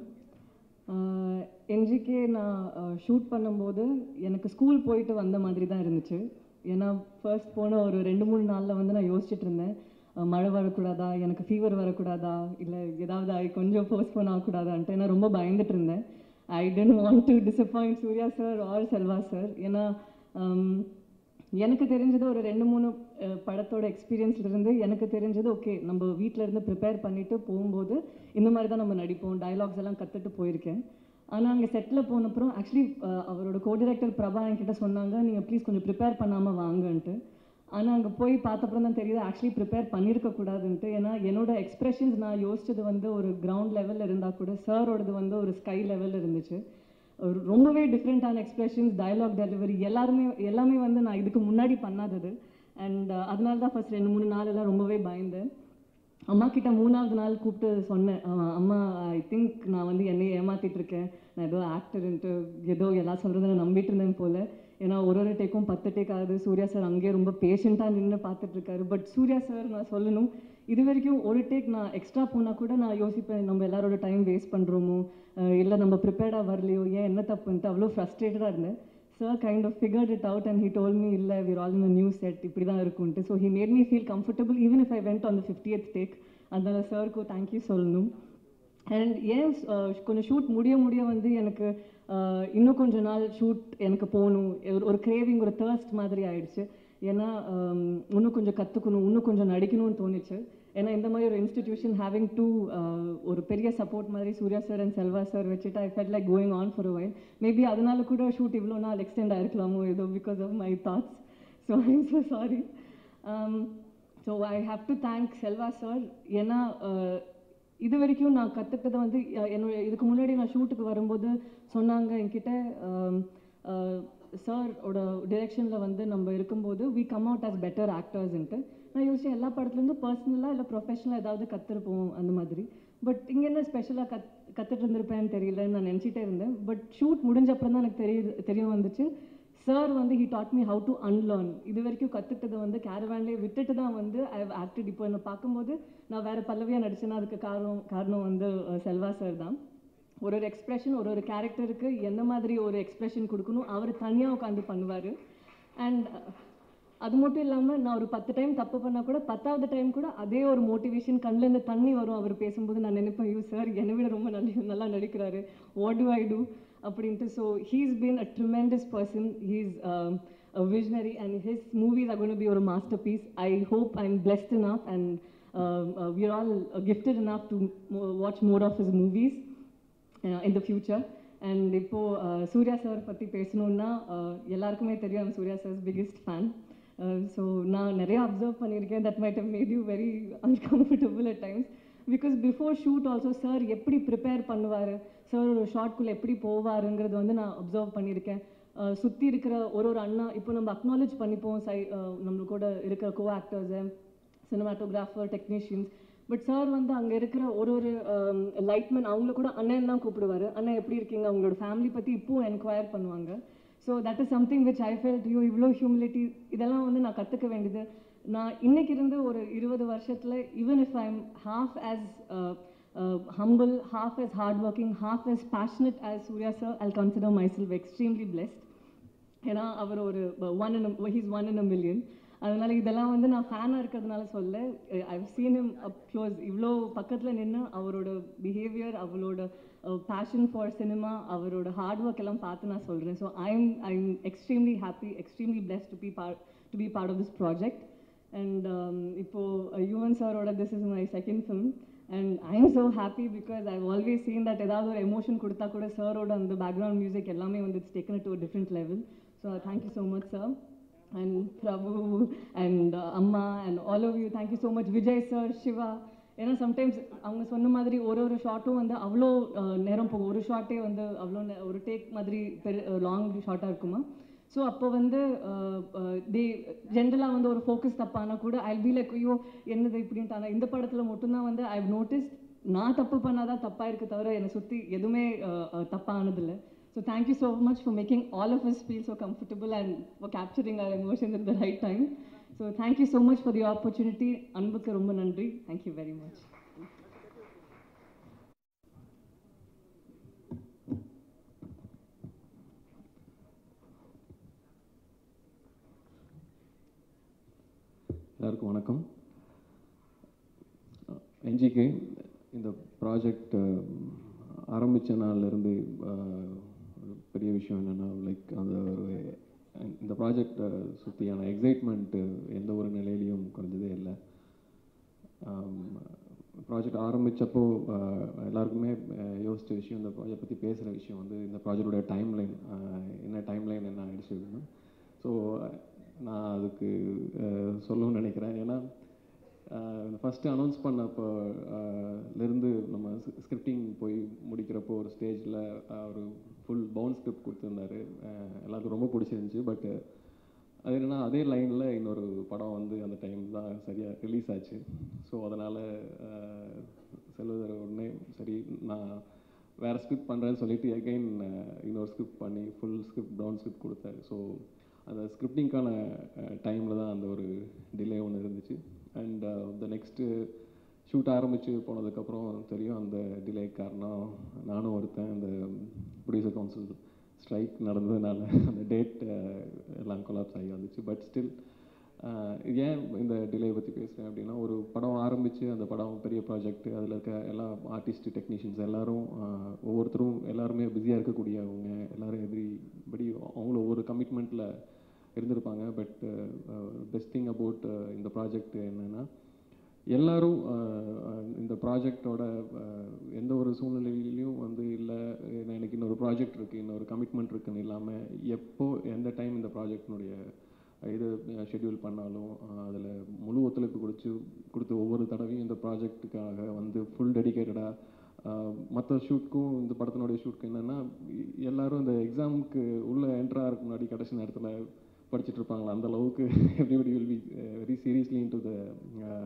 என்ஜிகே நான் ஷூட் பண்ணும்போது எனக்கு ஸ்கூல் போயிட்டு வந்த மாதிரி தான் இருந்துச்சு ஏன்னா ஃபர்ஸ்ட் போன ஒரு ரெண்டு மூணு நாளில் வந்து நான் யோசிச்சுட்டு இருந்தேன் அஹ், மழை வரக்கூடாதா எனக்கு ஃபீவர் வரக்கூடாதா இல்லை ஏதாவது ஆகி கொஞ்சம் போஸ்ட்போன் ஆகக்கூடாதான்ட்டு நான் ரொம்ப பயந்துட்டு இருந்தேன் I didn't want to disappoint Suriya sir or Selva sir ஏன்னா ஹம், எனக்கு தெரிஞ்சது ஒரு ரெண்டு மூணு அஹ், படத்தோட எக்ஸ்பீரியன்ஸ்ல இருந்து எனக்கு தெரிஞ்சது ஓகே நம்ம வீட்டில இருந்து ப்ரிப்பேர் பண்ணிட்டு போகும்போது இந்த மாதிரி தான் நம்ம நடிப்போம் டயலாக்ஸ் எல்லாம் கற்றுட்டு போயிருக்கேன் ஆனால் அங்கே செட்டில் போனப்புறம் ஆக்சுவலி அவரோட கோ டைரக்டர் பிரபா என்கிட்ட சொன்னாங்க நீங்கள் ப்ளீஸ் கொஞ்சம் ப்ரிப்பேர் பண்ணாமல் வாங்கன்ட்டு ஆனால் அங்கே போய் பார்த்தப்பறம் தான் தெரியுது ஆக்சுவலி ப்ரிப்பேர் பண்ணியிருக்க கூடாதுன்ட்டு ஏன்னா என்னோட எக்ஸ்பிரஷன்ஸ் நான் யோசிச்சது வந்து ஒரு கிரவுண்ட் லெவலில் இருந்தால் கூட சாரோடது வந்து ஒரு ஸ்கை லெவலில் இருந்துச்சு ஒரு ரொம்பவே டிஃப்ரெண்ட்டான எக்ஸ்பிரஷன்ஸ் டயலாக் டெலிவரி எல்லாருமே எல்லாமே வந்து நான் இதுக்கு முன்னாடி பண்ணாதது அண்ட் அதனால தான் ஃபர்ஸ்ட் ரெண்டு மூணு நாள் எல்லாம் ரொம்பவே பயந்தேன் அம்மா கிட்ட மூணாவது நாள் கூப்பிட்டு சொன்னேன் அஹ் அம்மா ஐ திங்க் நான் வந்து என்னைய ஏமாத்திட்டு இருக்கேன் நான் ஏதோ ஆக்டர்ன்ட்டு ஏதோ எல்லாம் சொல்கிறத நான் நம்பிட்டு இருந்தேன் போல ஏன்னா ஒரு ஒரு டேக்கும் பத்து டேக் ஆகுது சூர்யா சார் அங்கேயே ரொம்ப பேஷண்ட்டாக நின்று பார்த்துட்டு இருக்காரு பட் சூர்யா சார் நான் சொல்லணும் இது வரைக்கும் ஒரு டேக் நான் எக்ஸ்ட்ரா போனால் கூட நான் யோசிப்பேன் நம்ம எல்லாரோட டைம் வேஸ்ட் பண்ணுறோமோ இல்லை நம்ம ப்ரிப்பேர்டாக வரலையோ ஏன் என்ன தப்புன்ட்டு அவ்வளோ ஃப்ரஸ்ட்ரேட்டடாக இருந்தேன் sir kind of figured it out and he told me இல்லை we're all in new set இப்படி தான் இருக்கும்ட்டு so he made me feel comfortable even if I went on the fiftieth take அதனால சாருக்கும் தேங்க்யூ சொல்லணும் அண்ட் ஏன் uh, கொஞ்சம் shoot முடிய முடிய வந்து எனக்கு uh, இன்னும் கொஞ்ச நாள் ஷூட் எனக்கு போகணும் ஒரு- ஒரு கிரேவிங் ஒரு தேர்ஸ்ட் மாதிரி ஆயிடுச்சு ஏன்னா um, இன்னும் கொஞ்சம் கற்றுக்கணும் இன்னும் கொஞ்சம் நடிக்கணும்னு தோணுச்சு ஏன்னா இந்த மாதிரி ஒரு இன்ஸ்டிடியூஷன் ஹேவிங் டூ ஒரு பெரிய சப்போர்ட் மாதிரி Suriya sir and Selva sir வச்சுட்டு I felt like going on for while maybe அதனால கூட ஷூட் இவ்வளோ நாள் எக்ஸ்டெண்ட் ஆயிருக்கலாமோ ஏதோ because of my thoughts so I'm so sorry so I have to thank Selva sir ஏன்னா uh, இது வரைக்கும் நான் கற்றுக்கிட்டது வந்து அஹ், என்னோட இதுக்கு முன்னாடி நான் ஷூட்டுக்கு வரும்போது சொன்னாங்க என்கிட்ட சாரோட டிரெக்ஷனில் வந்து நம்ம இருக்கும்போது we come out as better ஆக்டர்ஸ்ன்ட்டு நான் யோசிச்சேன் எல்லா படத்துலேருந்து பர்சனலாக இல்லை ப்ரொஃபஷனலாக ஏதாவது கற்றுருப்போம் அந்த மாதிரி பட் இங்கே என்ன ஸ்பெஷலாக கத் கற்றுட்டு இருந்திருப்பேன்னு தெரியலன்னு நான் நினச்சிட்டே இருந்தேன் பட் ஷூட் முடிஞ்ச அப்புறம் தான் எனக்கு தெரிய தெரிய வந்துச்சு சார் வந்து he taught me how to unlearn இது வரைக்கும் கற்றுக்கிட்டதை வந்து கேரவேன்லேயே விட்டுட்டு தான் வந்து ஐ ஹவ் ஆக்டட் இப்போ என்னை பார்க்கும்போது நான் வேறு பல்லவியாக நடிச்சேன்னா அதுக்கு காரணம் காரணம் வந்து அஹ், செல்வா சார் தான் ஒரு ஒரு எக்ஸ்பிரஷன் ஒரு ஒரு கேரக்டருக்கு என்ன மாதிரி ஒரு எக்ஸ்பிரஷன் கொடுக்கணும் அவர் தனியாக உட்காந்து பண்ணுவார் அண்ட் அது மட்டும் இல்லாமல் நான் ஒரு பத்து டைம் தப்பு பண்ணால் கூட பத்தாவது டைம் கூட அதே ஒரு மோட்டிவேஷன் கண்ணிலேருந்து தண்ணி வரும் அவர் பேசும்போது நான் நினைப்பேன் ஐயோ சார் என்னை விட ரொம்ப நல்ல நல்லா நடிக்கிறாரு வாட் டு ஐ டூ அப்படின்ட்டு so he's been a tremendous person he's a visionary and his movies are going to be a masterpiece. I hope I'm blessed enough and um, uh, we're all uh, gifted enough to mo- watch more of his movies uh, in the future. And இப்போது Suriya sir பற்றி பேசணுன்னா uh, எல்லாருக்குமே தெரியும் I'm Suriya sir's biggest fan so நான் நிறைய observe பண்ணியிருக்கேன் that might have made you very uncomfortable at times because before shoot also sir எப்படி prepare பண்ணுவார் சார் ஒரு ஷார்ட்குள்ளே எப்படி போவாருங்கிறது வந்து நான் அப்சர்வ் பண்ணியிருக்கேன் சுற்றி இருக்கிற ஒரு ஒரு அண்ணா இப்போ நம்ம அக்னாலேஜ் பண்ணிப்போம் சை uh, நம்ம கூட இருக்கிற கோ ஆக்டர்ஸை சினிமாட்டோகிராஃபர் டெக்னீஷியன்ஸ் பட் சார் வந்து அங்கே இருக்கிற ஒரு ஒரு லைட்மேன் அவங்கள கூட அண்ணன் தான் கூப்பிடுவார் அண்ணன் எப்படி இருக்கீங்க அவங்களோட ஃபேமிலி பற்றி இப்போவும் என்கொயர் பண்ணுவாங்க so that is something which I felt you இவ்வளோ ஹியூமிலிட்டி இதெல்லாம் வந்து நான் கற்றுக்க வேண்டியது நான் இன்னைக்கு இருந்து ஒரு இருபது வருஷத்தில் even if I am half as humble half as hard working half as passionate as Suriya sir I'll consider myself extremely blessed ஏன்னா அவர் ஒரு one in he's one in a million அதனால இதெல்லாம் வந்து நான் ஃபேனாக இருக்கிறதுனால சொல்ல I've seen him up close இவ்வளோ பக்கத்தில் நின்று அவரோட பிஹேவியர் அவளோட பேஷன் ஃபார் சினிமா அவரோட ஹார்ட் ஒர்க் எல்லாம் பார்த்து நான் சொல்கிறேன் so I'm I'm extremely happy extremely blessed to be part to be part of this project and இப்போது யுவன் சாரோட this is my second film and I am so happy because I always seen that ஏதாவது ஒரு emotion கொடுத்தா கூட சாரோட அந்த background music எல்லாமே வந்து it's taken to different level so thank you so much sir and Prabhu and அம்மா and all of you thank you so much Vijay sir Siva ஏன்னா சம்டைம்ஸ் அவங்க சொன்ன மாதிரி ஒரு ஒரு ஷார்ட்டும் வந்து அவ்வளோ அஹ், நேரம் போகும் ஒரு ஷார்ட்டே வந்து அவ்வளோ நே- ஒரு டேக் மாதிரி பெரு லாங் ஷார்ட்டாக இருக்குமா ஸோ அப்போ வந்து தே ஜென்ரலாக வந்து ஒரு ஃபோக்கஸ் தப்பானா கூட ஐ பி லைக் ஐயோ என்னது இப்படின்ட்டு ஆனால் இந்த படத்தில் மட்டும்தான் வந்து ஐ நோட்டீஸ் நான் தப்பு பண்ணாதான் தப்பாக இருக்கு தவிர என்னை சுற்றி எதுவுமே அஹ், அஹ், தப்பானதில்லை so thank you so much for making all of us feel so comfortable and for capturing our emotion in the right time so thank you so much for the opportunity அன்புக்கு ரொம்ப நன்றி தேங்க்யூ வெரி மச் எல்லாருக்கும் வணக்கம் NGK இந்த project ஆரம்பித்த நாள்லேருந்து ஒரு பெரிய விஷயம் என்னென்னா லைக் அந்த ஒரு இந்த ப்ராஜெக்டை சுற்றியான எக்ஸைட்மெண்ட்டு எந்த ஒரு நிலையிலையும் குறைஞ்சதே இல்லை ப்ராஜெக்ட் ஆரம்பித்தப்போ எல்லாருக்குமே அஹ், யோசிச்ச விஷயம் இந்த ப்ராஜெக்ட் பற்றி பேசுகிற விஷயம் வந்து இந்த ப்ராஜெக்டோட டைம் லைன் என்ன டைம் லைன் என்ன ஆயிடுச்சு ஸோ நான் அதுக்கு அஹ், சொல்லணும்னு நினைக்கிறேன் ஏன்னா ஃபஸ்ட்டு அனௌன்ஸ் பண்ணப்போ இருந்து நம்ம ஸ்கிரிப்டிங் போய் முடிக்கிறப்போ ஒரு ஸ்டேஜில் ஒரு ஃபுல் பவுன் ஸ்கிரிப்ட் கொடுத்துருந்தாரு அஹ், எல்லாருக்கும் ரொம்ப பிடிச்சிருந்துச்சி பட் அது என்னன்னா அதே லைனில் இன்னொரு படம் வந்து அந்த டைம் தான் சரியாக ரிலீஸ் ஆச்சு ஸோ அதனால் செல்வதர் உடனே சரி நான் வேறு ஸ்கிரிப்ட் பண்ணுறேன்னு சொல்லிட்டு எகைன் இன்னொரு ஸ்கிரிப்ட் பண்ணி ஃபுல் ஸ்கிரிப்ட் டவுன் ஸ்கிரிப்ட் கொடுத்தாரு ஸோ அந்த ஸ்கிரிப்டிங்க்கான டைமில் தான் அந்த ஒரு டிலே ஒன்று இருந்துச்சு அண்ட் த நெக்ஸ்ட்டு ஷூட் ஆரம்பித்து போனதுக்கப்புறம் தெரியும் அந்த டிலே காரணம் நானும் ஒருத்தன் அந்த ப்ரொடியூசர் கவுன்சில் ஸ்ட்ரைக் நடந்ததுனால அந்த டேட் எல்லாம் கொலாப்ஸ் ஆகி வந்துச்சு பட் ஸ்டில் ஏன் இந்த டிலே பற்றி பேசுகிறேன் அப்படின்னா ஒரு படம் ஆரம்பித்து அந்த படம் பெரிய ப்ராஜெக்ட் அதில் இருக்க எல்லா ஆர்டிஸ்ட் டெக்னீஷியன்ஸ் எல்லாரும் ஆஹ், ஒவ்வொருத்தரும் எல்லாருமே பிஸியாக இருக்கக்கூடியவங்க எல்லாரும் எதிரிபடி அவங்களும் ஒவ்வொரு கமிட்மெண்ட்டில் இருந்திருப்பாங்க பட் பெஸ்ட் திங் அபவுட் இந்த ப்ராஜெக்ட் என்னென்னா எல்லாரும் அஹ், அஹ், இந்த ப்ராஜெக்டோட எந்த ஒரு சூழ்நிலையிலையும் வந்து இல்லை எனக்கு இன்னொரு ப்ராஜெக்ட் இருக்குது இன்னொரு கமிட்மெண்ட் இருக்குன்னு இல்லாமல் எப்போ எந்த டைம் இந்த ப்ராஜெக்டினுடைய இது ஷெட்யூல் பண்ணாலும் அதில் முழு ஒத்துழைப்பு கொடுத்து கொடுத்து ஒவ்வொரு தடவையும் இந்த ப்ராஜெக்ட்டுக்காக வந்து ஃபுல் டெடிக்கேட்டடாக மற்ற ஷூட்க்கும் இந்த படத்தினுடைய ஷூட்க்கு என்னென்னா எல்லாரும் இந்த எக்ஸாமுக்கு உள்ளே என்ட்ரு ஆகிறதுக்கு முன்னாடி கடைசி நேரத்தில் படிச்சுட்டு இருப்பாங்களா அந்த அளவுக்கு everybody will be very seriously into the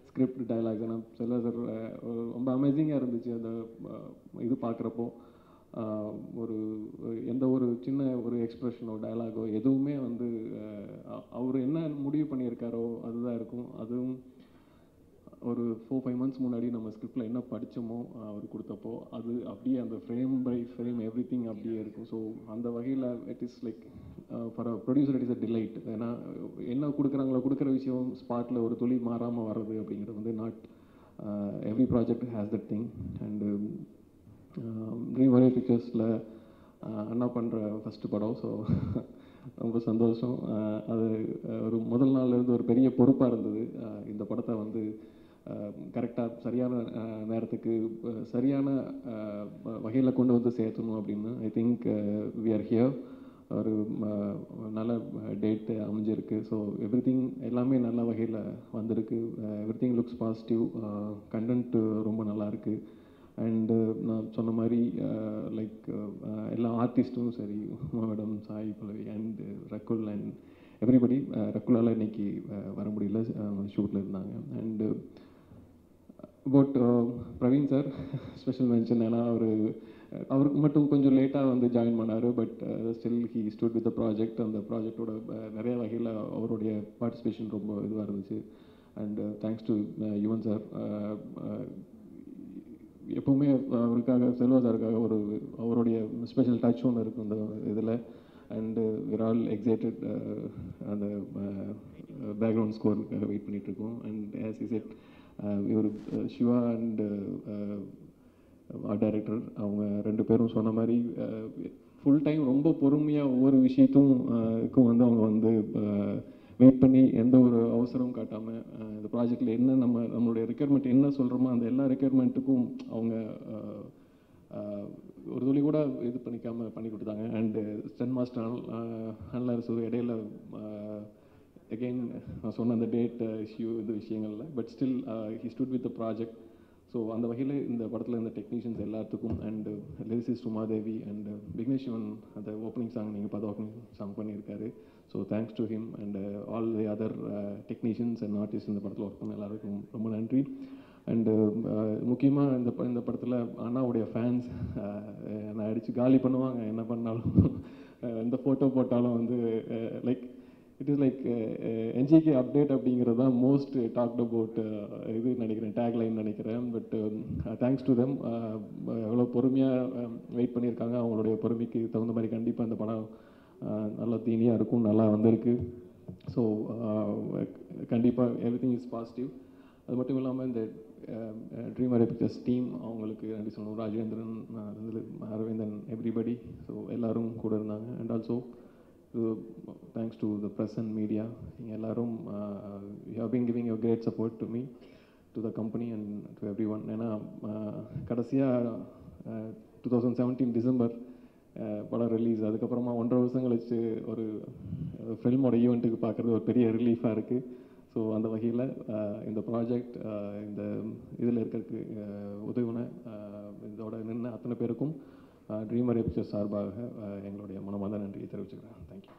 script dialogues ஆனால் சில சார் ரொம்ப அமேசிங்காக இருந்துச்சு அந்த அஹ், இது பார்க்குறப்போ ஒரு எந்த ஒரு சின்ன ஒரு எக்ஸ்ப்ரெஷனோ டயலாகோ எதுவுமே வந்து அவர் என்ன முடிவு பண்ணியிருக்காரோ அதுதான் இருக்கும் அதுவும் ஒரு ஃபோர் ஃபைவ் மந்த்ஸ் முன்னாடி நம்ம ஸ்கிரிப்டில் என்ன படித்தோமோ அவர் கொடுத்தப்போ அது அப்படியே அந்த frame by frame everything அப்படியே இருக்கும் ஸோ அந்த வகையில் it is like for a producer it is a delight ஏன்னா என்ன கொடுக்குறாங்களோ கொடுக்குற விஷயம் ஸ்பாட்டில் ஒரு துளி மாறாமல் வர்றது அப்படிங்கிறது வந்து not every project has that thing and Dream Warrior பிக்சர்ஸில் அண்ணா பண்ணுற ஃபஸ்ட்டு படம் ஸோ ரொம்ப சந்தோஷம் அஹ் அது அஹ் ஒரு முதல் நாள்ல இருந்து ஒரு பெரிய பொறுப்பாக இருந்தது அஹ் இந்த படத்தை வந்து கரெக்டாக சரியான அஹ் நேரத்துக்கு அஹ் சரியான வகையில் கொண்டு வந்து சேர்த்தணும் அப்படின்னு I think we are here ஒரு அஹ், நல்ல டேட் அமைஞ்சிருக்கு ஸோ எவ்ரி திங் எல்லாமே நல்ல வகையில் வந்திருக்கு everything looks positive content ரொம்ப நல்லா இருக்கு அண்டு நான் சொன்ன மாதிரி லைக் எல்லா ஆர்டிஸ்ட்டும் சரி Uma madam Sai Pallavi and Rakul and everybody ரகுலால் இன்னைக்கு அஹ், வர முடியல ஷூட்டில் இருந்தாங்க and about Praveen sir special mention ஏன்னா அவர் அவருக்கு மட்டும் கொஞ்சம் லேட்டாக வந்து ஜாயின் பண்ணார் but still he stood with the project அந்த ப்ராஜெக்டோட நிறைய வகையில் அவருடைய பார்ட்டிசிபேஷன் ரொம்ப இதுவாக இருந்துச்சு and thanks to Yuvan sir எப்பவுமே அவருக்காக செல்வா சாருக்காக ஒரு அவருடைய ஸ்பெஷல் டச் ஒன்று இருக்கும் இந்த இதில் அண்டு விர் ஆல் எக்ஸைட்டட் அந்த பேக்ரவுண்ட் ஸ்கோருக்காக வெயிட் பண்ணிட்டு இருக்கோம் அண்ட் ஆஸ் இஸ் இட் இவர் சிவா அண்ட் ஆர்ட் டைரக்டர் அவங்க ரெண்டு பேரும் சொன்ன மாதிரி ஃபுல் டைம் ரொம்ப பொறுமையாக ஒவ்வொரு விஷயத்தும் அஹ், க்கும் வந்து அவங்க வந்து வெயிட் பண்ணி எந்த ஒரு அவசரமும் காட்டாமல் இந்த ப்ராஜெக்டில் என்ன நம்ம நம்மளுடைய ரெக்யர்மெண்ட் என்ன சொல்கிறோமோ அந்த எல்லா ரெக்யர்மெண்ட்டுக்கும் அவங்க அஹ், அஹ், ஒரு துளி கூட இது பண்ணிக்காம பண்ணி கொடுத்தாங்க அண்டு ஸ்டென் மாஸ்டர் அன்லர் சு இடையில அகெயின் நான் சொன்ன அந்த டேட் இஷ்யூ இந்த விஷயங்கள்ல but still he stood with the project so அந்த வகையில் இந்த படத்தில் இருந்த டெக்னீஷியன்ஸ் எல்லாத்துக்கும் and lyricist Umadevi and Vignesh Shivan அந்த ஓப்பனிங் சாங் நீங்கள் பார்த்து ஓப்பனிங் சாங் பண்ணியிருக்காரு so thanks to him and all the other technicians and artist இந்த படத்தில் ஒர்க் பண்ண எல்லாருக்கும் ரொம்ப நன்றி அண்டு முக்கியமாக இந்த ப- இந்த படத்தில் அண்ணாவுடைய ஃபேன்ஸ் என்னை அடித்து காலி பண்ணுவாங்க என்ன பண்ணாலும் அஹ் எந்த ஃபோட்டோ போட்டாலும் வந்து like it is like NGK update அப்படிங்கிறது தான் மோஸ்ட் டாக்ட் அபவுட் இது நினைக்கிறேன் டேக்லைன் நினைக்கிறேன் பட் தேங்க்ஸ் டு தெம் எவ்வளோ பொறுமையாக வெயிட் பண்ணியிருக்காங்க அவங்களுடைய பொறுமைக்கு தகுந்த மாதிரி கண்டிப்பாக இந்த படம் uh, நல்ல தீனியாக இருக்கும் நல்லா வந்திருக்கு ஸோ கண்டிப்பாக எவ்ரி திங் இஸ் பாசிட்டிவ் அது மட்டும் இல்லாமல் இந்த ட்ரீம் அரே பிக்சர்ஸ் டீம் அவங்களுக்கு நன்றி சொல்லணும் ராஜேந்திரன் அஹ், வந்து அரவிந்தன் எவ்ரிபடி ஸோ எல்லாரும் கூட இருந்தாங்க and also thanks to the press and media நீங்கள் எல்லாரும் you have been giving you great support to me to the company and to everyone ஏன்னா கடைசியாக டூ தௌசண்ட் செவன்டீன் டிசம்பர் படம் ரிலீஸ் அதுக்கப்புறமா ஒன்றரை வருஷம் கழிச்சு ஒரு ஃபில்மோட ஈவெண்ட்டுக்கு பார்க்குறது ஒரு பெரிய ரிலீஃபாக இருக்குது ஸோ அந்த வகையில் இந்த ப்ராஜெக்ட் இந்த இதில் இருக்கிறதுக்கு உதவின இதோட நின்று அத்தனை பேருக்கும் ட்ரீமர் பிக்சர்ஸ் சார்பாக அஹ், எங்களுடைய மனமார்ந்த நன்றியை தெரிவிச்சுக்கிறேன் தேங்க்யூ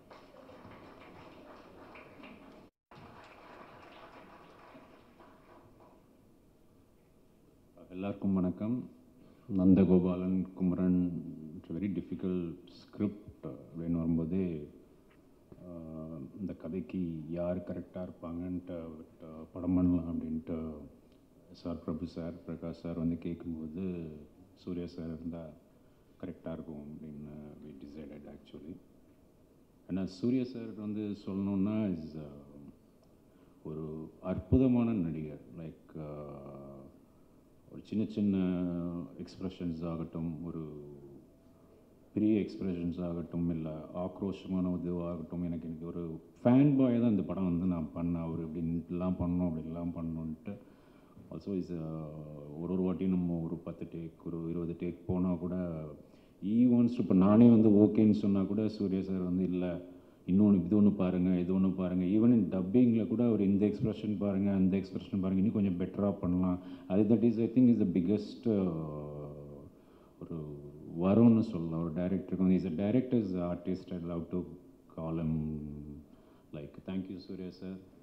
எல்லாருக்கும் வணக்கம் Nandagopalan Kumaran it's very difficult script அப்படின்னு வரும்போதே ஆஹ், இந்த கதைக்கு யார் கரெக்டாக இருப்பாங்கன்ட்டு அவர்கிட்ட படம் பண்ணலாம் அப்படின்ட்டு sir Prabhu sir Prakash sir வந்து கேட்கும்போது சூர்யா சார் இருந்தால் கரெக்டாக இருக்கும் அப்படின்னு வி டிசைடட் ஆக்சுவலி ஆனால் சூர்யா சார் வந்து சொல்லணுன்னா இஸ் ஒரு அற்புதமான நடிகர் லைக் ஒரு சின்ன சின்ன எக்ஸ்ப்ரெஷன்ஸ் ஆகட்டும் ஒரு பெரிய எக்ஸ்ப்ரெஷன்ஸ் ஆகட்டும் இல்லை ஆக்ரோஷமான இதுவாகட்டும் எனக்கு எனக்கு ஒரு ஃபேன் பாய் தான் இந்த படம் வந்து நான் பண்ணேன் அவர் இப்படின்ட்டுலாம் பண்ணணும் அப்படிலாம் பண்ணணுன்ட்டு ஆல்சோ இஸ் ஒரு ஒரு வாட்டியும் நம்ம ஒரு பத்து டேக் ஒரு இருபது டேக் போனால் கூட ஈவன்ஸ் இப்போ நானே வந்து ஓகேன்னு சொன்னால் கூட சூர்யா சார் வந்து இல்லை இன்னொன்று இது ஒன்று பாருங்கள் இது ஒன்று பாருங்கள் ஈவன் இன் டப்பிங்கில் கூட அவர் இந்த எக்ஸ்பிரஷன் பாருங்கள் அந்த எக்ஸ்பிரஷன் பாருங்கள் இன்னும் கொஞ்சம் பெட்டராக பண்ணலாம் அது that is I think is the biggest ஒரு வரும்னு சொல்லலாம் ஒரு டைரக்டருக்கு வந்து is a directors artist I love to call him like thank you Suriya sir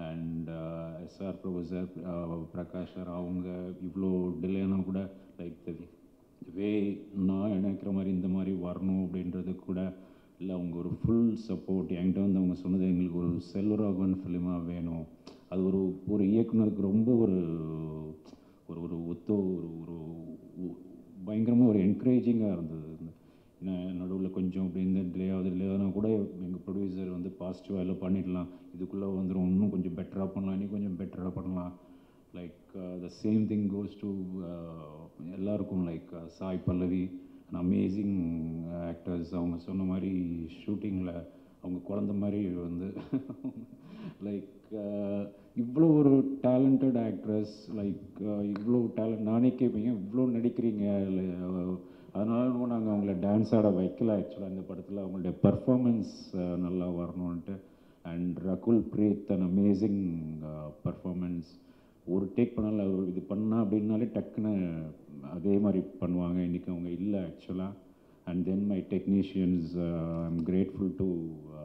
and SR professor Prakash sir அவங்க இவ்வளோ டிலேனா கூட லைக் வே நான் நினைக்கிற மாதிரி இந்த மாதிரி வரணும் அப்படின்றது கூட இல்லை அவங்க ஒரு ஃபுல் சப்போர்ட் என்கிட்ட வந்து அவங்க சொன்னது எங்களுக்கு ஒரு செல்வராகவன் ஃபிலிமாக வேணும் அது ஒரு ஒரு இயக்குனருக்கு ரொம்ப ஒரு ஒரு ஒரு ஒத்து ஒரு ஒரு பயங்கரமாக ஒரு என்கரேஜிங்காக இருந்தது நடுவில் கொஞ்சம் அப்படி இந்த டிலே ஆகுது டிலே ஆகுதுனா கூட எங்கள் ப்ரொடியூசர் வந்து பாசிட்டிவாக எல்லாம் பண்ணிடலாம் இதுக்குள்ளே வந்துடும் இன்னும் கொஞ்சம் பெட்டராக பண்ணலாம் இன்னும் கொஞ்சம் பெட்டராக பண்ணலாம் like the same thing goes to எல்லாருக்கும் like Sai Pallavi amazing actors அவங்க சொன்ன மாதிரி ஷூட்டிங்கில் அவங்க குழந்த மாதிரி வந்து லைக் இவ்வளோ ஒரு டேலண்டட் ஆக்ட்ரஸ் லைக் இவ்வளோ டேலண்ட் நானே கேட்பீங்க இவ்வளோ நடிக்கிறீங்க அதனால நாங்கள் அவங்கள டான்ஸ் ஆட வைக்கல ஆக்சுவலாக இந்த படத்தில் அவங்களுடைய பர்ஃபார்மன்ஸ் நல்லா வரணுன்ட்டு and Rakul Preet an amazing performance ஒரு டேக் பண்ணால அவர் இது பண்ணா அப்படின்னாலே டக்குன்னு அதே மாதிரி பண்ணுவாங்க இன்றைக்கி அவங்க இல்லை ஆக்சுவலாக and then my technicians I am grateful to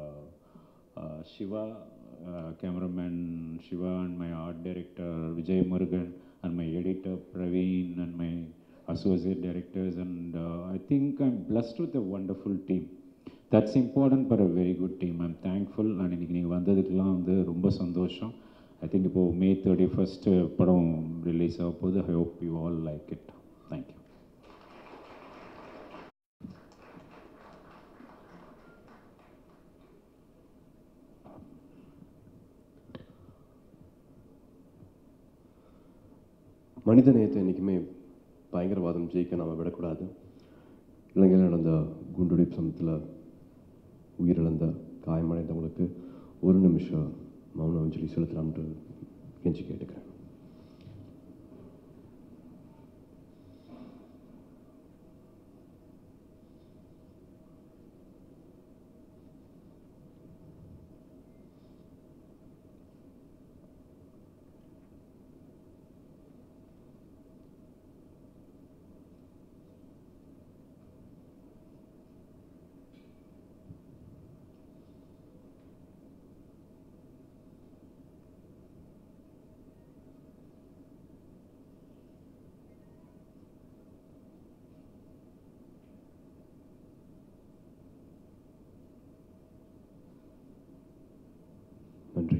Siva cameraman Siva and my art director Vijay Murugan and my editor Praveen and my associate directors and uh, I think I'm blessed with a wonderful team. That's important for a very good team. I'm thankful and இன்னைக்கு நீங்கள் வந்ததுக்கெல்லாம் வந்து ரொம்ப சந்தோஷம் I think இப்போது May thirty first படம் release ஆக போகுது I hope you all like it thank you மனித நேயத்தை என்றைக்குமே பயங்கரவாதம் ஜெயிக்க நாம் விடக்கூடாது இலங்கையில் நடந்த குண்டுவெடிப்பு சமயத்தில் உயிரிழந்த காயமடைந்தவங்களுக்கு ஒரு நிமிஷம் மௌன அஞ்சலி செலுத்தலாம்னு கெஞ்சி கேட்டுக்கிறேன் நன்றி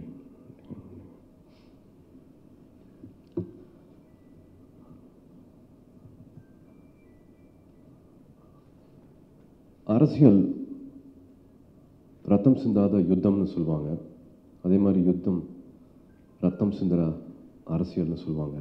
அரசியல் ரத்தம் சிந்தாத யுத்தம்னு சொல்லுவாங்க அதே மாதிரி யுத்தம் ரத்தம் சிந்துற அரசியல்னு சொல்லுவாங்க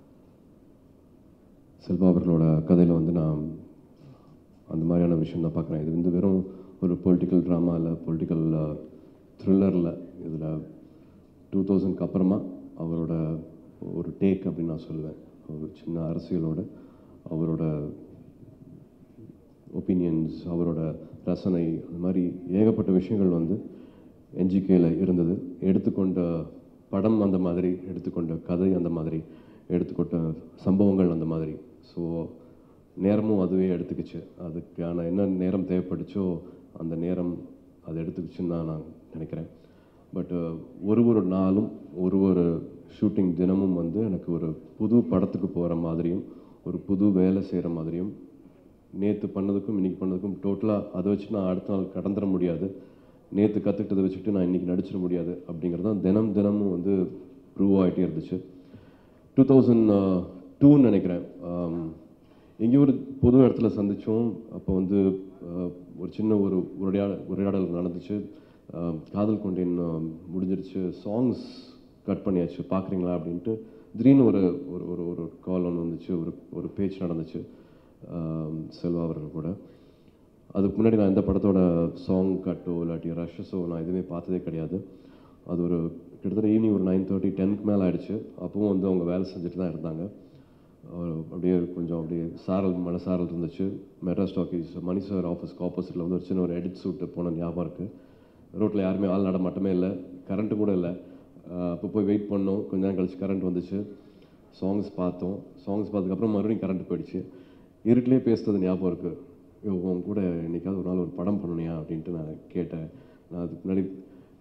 செல்வா அவர்களோட கதையில் வந்து நான் அந்த மாதிரியான விஷயம் தான் பார்க்குறேன் இது வந்து வெறும் ஒரு பொலிட்டிக்கல் ட்ராமா இல்லை பொலிட்டிக்கல் த்ரில்லரில் இதில் டூ தௌசண்ட்க்கு அப்புறமா அவரோட ஒரு டேக் அப்படின்னு நான் சொல்லுவேன் ஒரு சின்ன அரசியலோட அவரோட ஒப்பீனியன்ஸ் அவரோட ரசனை அந்த மாதிரி ஏகப்பட்ட விஷயங்கள் வந்து என்ஜிகேயில் இருந்தது எடுத்துக்கொண்ட படம் அந்த மாதிரி எடுத்துக்கொண்ட கதை அந்த மாதிரி எடுத்துக்கொண்ட சம்பவங்கள் அந்த மாதிரி ஸோ நேரமும் அதுவே எடுத்துக்கிச்சு அதுக்கான என்ன நேரம் தேவைப்பட்டுச்சோ அந்த நேரம் அது எடுத்துக்கிச்சுன்னு தான் நான் நினைக்கிறேன் பட் ஒரு ஒரு நாளும் ஒரு ஒரு ஷூட்டிங் தினமும் வந்து எனக்கு ஒரு புது படத்துக்கு போகிற மாதிரியும் ஒரு புது வேலை செய்கிற மாதிரியும் நேற்று பண்ணதுக்கும் இன்றைக்கி பண்ணதுக்கும் டோட்டலாக அதை வச்சு நான் அடுத்த நாள் கடந்துட முடியாது நேற்று கற்றுக்கிட்டதை வச்சுட்டு நான் இன்றைக்கி நடிச்சிட முடியாது அப்படிங்கிறது தான் தினம் தினமும் வந்து ப்ரூவ் ஆகிட்டே இருந்துச்சு டூ தௌசண்ட் டூன்னு நினைக்கிறேன் எங்கேயோ ஒரு பொது இடத்துல சந்தித்தோம் அப்போ வந்து ஒரு சின்ன ஒரு உரையாட உரையாடல் நடந்துச்சு காதல் கொண்டேன் முடிஞ்சிருச்சு சாங்ஸ் கட் பண்ணியாச்சு பார்க்குறீங்களா அப்படின்ட்டு திடீர்னு ஒரு ஒரு ஒரு ஒரு கால் ஒன்று வந்துச்சு ஒரு ஒரு பேச்சு நடந்துச்சு செல்வா அவர்கள் கூட அதுக்கு முன்னாடி நான் இந்த படத்தோட சாங் கட்டோ இல்லாட்டி ரஷ்ஸோ நான் எதுவுமே பார்த்ததே கிடையாது அது ஒரு கிட்டத்தட்ட ஈவினிங் ஒரு நைன் தேர்ட்டி டென்க்கு மேலே ஆகிடுச்சு அப்பவும் வந்து அவங்க வேலை செஞ்சுட்டு தான் இருந்தாங்க அப்படியே கொஞ்சம் அப்படியே சாரல் மழை சாரல் இருந்துச்சு மெட்ராஸ் டாக்கீஸ் மணி சார் ஆஃபீஸ்க்கு ஆப்போசிட்டில் வந்து ஒரு சின்ன ஒரு எடிட் சூட்டு போன ஞாபகம் இருக்குது ரோட்டில் யாருமே ஆள் நடமாட்டமே இல்லை கரண்ட்டு கூட இல்லை அப்போ போய் வெயிட் பண்ணோம் கொஞ்ச நேரம் கழிச்சு கரண்ட் வந்துச்சு சாங்ஸ் பார்த்தோம் சாங்ஸ் பார்த்ததுக்கப்புறம் மறுபடியும் கரண்ட் போயிடுச்சு இருட்டிலே பேசுறது ஞாபகம் இருக்குது உன் கூட என்றைக்காவது ஒரு நாள் ஒரு படம் பண்ணணியா அப்படின்ட்டு நான் கேட்டேன் நான் அதுக்கு முன்னாடி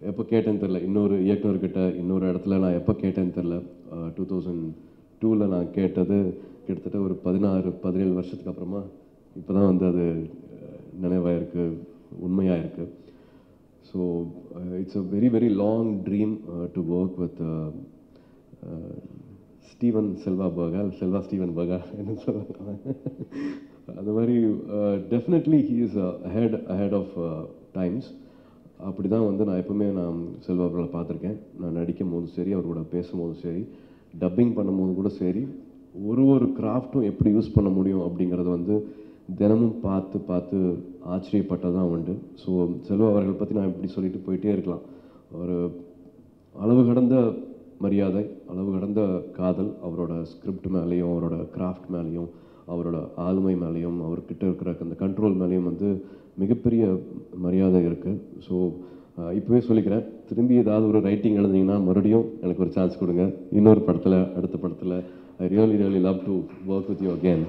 எப்போ கேட்டேன்னு தெரில இன்னொரு இயக்குனர்கிட்ட இன்னொரு இடத்துல நான் எப்போ கேட்டேன்னு தெரில டூ தௌசண்ட் டூவில் நான் கேட்டது கிட்டத்தட்ட ஒரு பதினாறு பதினேழு வருஷத்துக்கு அப்புறமா இப்போ தான் வந்து அது நினைவாக இருக்குது உண்மையாக இருக்குது so it's a very very long dream to work with Steven Selva பர்கா செல்வா ஸ்டீவன் பர்கா என்ன சொல்லுவாங்க அந்த மாதிரி definitely he is ahead ahead of times அப்படி தான் வந்து நான் எப்பவுமே நான் செல்வா அவர்களை பார்த்துருக்கேன் நான் நடிக்கும் போதும் சரி அவர் கூட பேசும்போதும் சரி டப்பிங் பண்ணும்போது கூட சரி ஒரு ஒரு கிராஃப்ட்டும் எப்படி யூஸ் பண்ண முடியும் அப்படிங்கிறத வந்து தினமும் பார்த்து பார்த்து ஆச்சரியப்பட்டதான் உண்டு ஸோ செல்வா அவர்கள் பற்றி நான் இப்படி சொல்லிட்டு போயிட்டே இருக்கலாம் ஒரு அளவு கடந்த மரியாதை அளவு கடந்த காதல் அவரோட ஸ்கிரிப்ட் மேலேயும் அவரோட கிராஃப்ட் மேலேயும் அவரோட ஆளுமை மேலேயும் அவர்கிட்ட இருக்கிற அந்த கண்ட்ரோல் மேலேயும் வந்து மிகப்பெரிய மரியாதை இருக்குது ஸோ இப்போவே சொல்லிக்கிறேன் திரும்பி ஏதாவது ஒரு ரைட்டிங் எழுதிங்கன்னா மறுபடியும் எனக்கு ஒரு சான்ஸ் கொடுங்க இன்னொரு படத்தில் அடுத்த படத்தில் I really really love to work with you again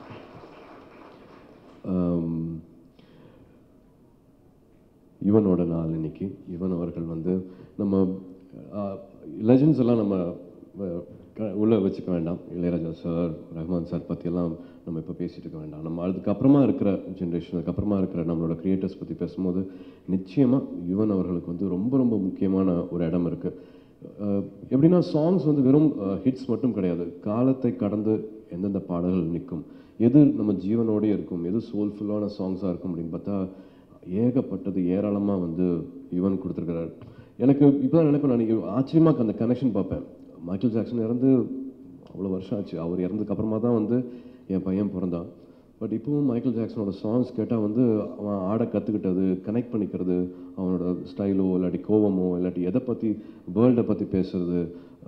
இவனோட நாள் இன்னைக்கு இவன் அவர்கள் வந்து நம்ம லெஜண்ட்ஸ் எல்லாம் நம்ம அஹ், க- உள்ள வச்சுக்க வேண்டாம் இளையராஜா சார் ரஹ்மான் சார் பற்றியெல்லாம் நம்ம இப்போ பேசிட்டு இருக்க வேண்டாம் நம்ம அதுக்கப்புறமா இருக்கிற ஜென்ரேஷன் அதுக்கப்புறமா இருக்கிற நம்மளோட கிரியேட்டர்ஸ் பற்றி பேசும்போது நிச்சயமாக யுவன் அவர்களுக்கு வந்து ரொம்ப ரொம்ப முக்கியமான ஒரு இடம் இருக்குது எப்படின்னா சாங்ஸ் வந்து வெறும் ஹிட்ஸ் மட்டும் கிடையாது காலத்தை கடந்து எந்தெந்த பாடல்கள் நிற்கும் எது நம்ம ஜீவனோடயே இருக்கும் எது சோல்ஃபுல்லான சாங்ஸாக இருக்கும் அப்படின்னு பார்த்தா ஏகப்பட்டது ஏராளமாக வந்து யுவன் கொடுத்துருக்கிறார் எனக்கு இப்போ தான் நினைப்பேன் நான் ஆச்சரியமாக அந்த கனெக்ஷன் பார்ப்பேன் மைக்கேல் ஜாக்சன் இறந்து அவ்வளோ வருஷம் ஆச்சு அவர் இறந்ததுக்கு அப்புறமா தான் வந்து என் பையன் பிறந்தான் பட் இப்போவும் மைக்கேல் ஜாக்சனோட சாங்ஸ் கேட்டால் வந்து அவன் ஆட கற்றுக்கிட்டது கனெக்ட் பண்ணிக்கிறது அவனோட ஸ்டைலோ இல்லாட்டி கோவமோ இல்லாட்டி எதை பற்றி வேர்ல்டை பற்றி பேசுறது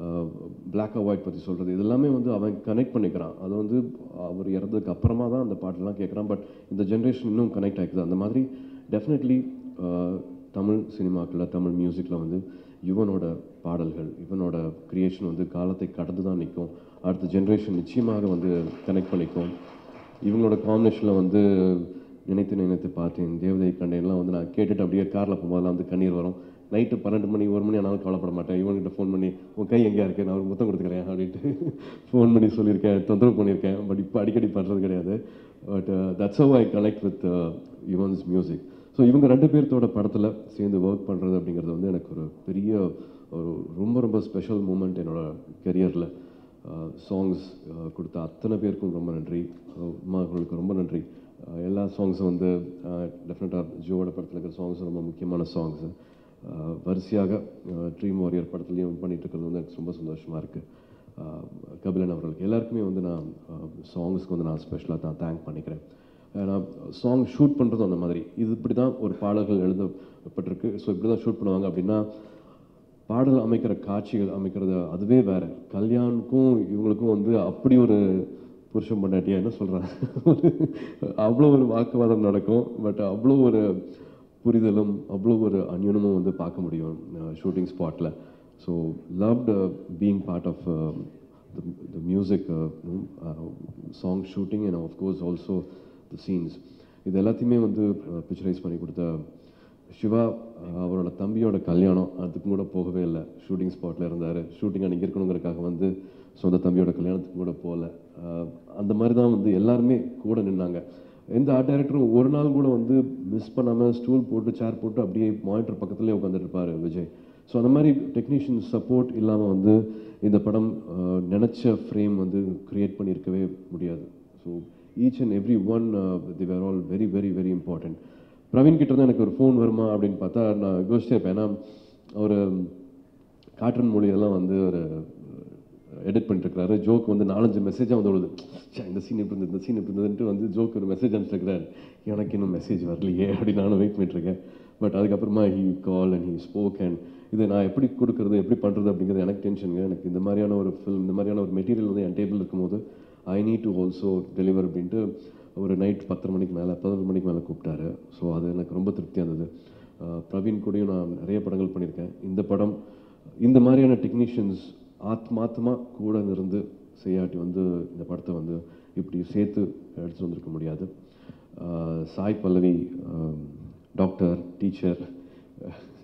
பிளாக் அண்ட் ஒயிட் பற்றி சொல்கிறது இது எல்லாமே வந்து அவன் கனெக்ட் பண்ணிக்கிறான் அது வந்து அவர் இறந்ததுக்கு அப்புறமா தான் அந்த பாட்டெல்லாம் கேட்குறான் பட் இந்த ஜென்ரேஷன் இன்னும் கனெக்ட் ஆகிக்குது அந்த மாதிரி டெஃபினெட்லி தமிழ் சினிமாக்களில் தமிழ் மியூசிக்கில் வந்து யுவனோட பாடல்கள் இவனோட கிரியேஷன் வந்து காலத்தை கடந்து தான் நிற்கும் அடுத்த ஜென்ரேஷன் நிச்சயமாக வந்து கனெக்ட் பண்ணிக்கும் இவங்களோட காம்பினேஷனில் வந்து நினைத்து நினைத்து பார்த்தேன் தேவதை கண்டேன்லாம் வந்து நான் கேட்டுட்டு அப்படியே காரில் போகும்போதெல்லாம் வந்து கண்ணீர் வரும் நைட்டு பன்னெண்டு மணி ஒரு மணி ஆனாலும் கவலைப்பட மாட்டேன் இவன்கிட்ட ஃபோன் பண்ணி உன் கை எங்கேயா இருக்கு நான் ஒரு முத்தம் கொடுத்துக்கிறேன் அப்படின்ட்டு ஃபோன் பண்ணி சொல்லியிருக்கேன் தொந்தரவு பண்ணியிருக்கேன் பட் இப்போ அடிக்கடி பண்ணுறது கிடையாது but that's how I connect with Yuvan's music so இவங்க ரெண்டு பேர்த்தோட படத்தில் சேர்ந்து ஒர்க் பண்ணுறது அப்படிங்கிறது வந்து எனக்கு ஒரு பெரிய ஒரு ரொம்ப ரொம்ப ஸ்பெஷல் மூமெண்ட் என்னோட கெரியரில் சாங்ஸ் கொடுத்த அத்தனை பேருக்கும் ரொம்ப நன்றி அம்மா அவர்களுக்கு ரொம்ப நன்றி அஹ் எல்லா சாங்ஸும் வந்து டெஃபினட்டாக ஜோவோட படத்தில் இருக்கிற சாங்ஸ் ரொம்ப முக்கியமான சாங்ஸு வரிசையாக ட்ரீம் வாரியர் படத்துலையும் பண்ணிட்டு இருக்கிறது வந்து எனக்கு ரொம்ப சந்தோஷமாக இருக்குது கபிலன் அவர்களுக்கு எல்லாருக்குமே வந்து நான் சாங்ஸ்க்கு வந்து நான் ஸ்பெஷலாக தான் தேங்க் பண்ணிக்கிறேன் நான் சாங் ஷூட் பண்ணுறதும் அந்த மாதிரி இது இப்படி தான் ஒரு பாடல்கள் எழுதப்பட்டிருக்கு ஸோ இப்படி தான் ஷூட் பண்ணுவாங்க அப்படின்னா பாடல் அமைக்கிற காட்சிகள் அமைக்கிறது அதுவே வேற கல்யாணுக்கும் இவங்களுக்கும் வந்து அப்படி ஒரு புருஷன் பொண்டாட்டியா என்ன சொல்கிறேன் அவ்வளோ ஒரு வாக்குவாதம் நடக்கும் பட் அவ்வளோ ஒரு புரிதலும் அவ்வளோ ஒரு அந்யுனமும் வந்து பார்க்க முடியும் ஷூட்டிங் ஸ்பாட்டில் so loved being part of the music song shooting and of course also the scenes இது எல்லாத்தையுமே வந்து பிக்சரைஸ் பண்ணி கொடுத்த சிவா அஹ், அவரோட தம்பியோட கல்யாணம் அதுக்கும் கூட போகவே இல்லை ஷூட்டிங் ஸ்பாட்டில் இருந்தார் ஷூட்டிங் அன்றைக்கி இருக்கணுங்கிறதுக்காக வந்து சொந்த தம்பியோட கல்யாணத்துக்கு கூட போகல அஹ், அந்த மாதிரி தான் வந்து எல்லாருமே கூட நின்னாங்க எந்த ஆர்ட் டைரக்டரும் ஒரு நாள் கூட வந்து மிஸ் பண்ணாமல் ஸ்டூல் போட்டு சேர் போட்டு அப்படியே மானிட்டர் பக்கத்துலேயே உட்காந்துட்டு இருப்பாரு விஜய் ஸோ அந்த மாதிரி டெக்னீஷியன் சப்போர்ட் இல்லாமல் வந்து இந்த படம் அஹ், நினைச்ச ஃப்ரேம் வந்து க்ரியேட் பண்ணியிருக்கவே முடியாது so each and every one the were all very very very important Praveen கிட்ட தான் எனக்கு ஒரு ஃபோன் வருமா அப்படின்னு பார்த்தா நான் யோசிச்சே இருப்பேன் ஏன்னா ஒரு கார்ட்டூன் மொழியெல்லாம் வந்து ஒரு எடிட் பண்ணிட்டுருக்காரு ஜோக் வந்து நாலஞ்சு மெசேஜாக வந்து விழுது ச்சே, இந்த சீன் இப்படி இருந்தது இந்த சீன் இப்படி இருந்ததுன்ட்டு வந்து ஜோக் ஒரு மெசேஜ் அனுப்பிச்சிருக்கிறார் எனக்கு இன்னும் மெசேஜ் வரலையே அப்படின்னு நானும் வெயிட் பண்ணிட்டுருக்கேன் பட் அதுக்கப்புறமா he call and he spoke and இதை நான் எப்படி கொடுக்குறது எப்படி பண்ணுறது அப்படிங்கிறது எனக்கு டென்ஷனுங்க எனக்கு இந்த மாதிரியான ஒரு ஃபில்ம் இந்த மாதிரியான ஒரு மெட்டீரியல் வந்து என் டேபிள் இருக்கும்போது I need to also deliver அப்படின்ட்டு ஒரு நைட் பத்தரை மணிக்கு மேலே பதினொரு மணிக்கு மேலே கூப்பிட்டாரு ஸோ அது எனக்கு ரொம்ப திருப்தியாக இருந்தது அஹ் பிரவீன் கூடயும் நான் நிறைய படங்கள் பண்ணியிருக்கேன் இந்த படம் இந்த மாதிரியான டெக்னீஷியன்ஸ் ஆத்மாத்தமாக கூட இருந்து செய்யாட்டி வந்து இந்த படத்தை வந்து இப்படி சேர்த்து எடுத்துட்டு வந்திருக்க முடியாது அஹ் சாய் பல்லவி டாக்டர் டீச்சர்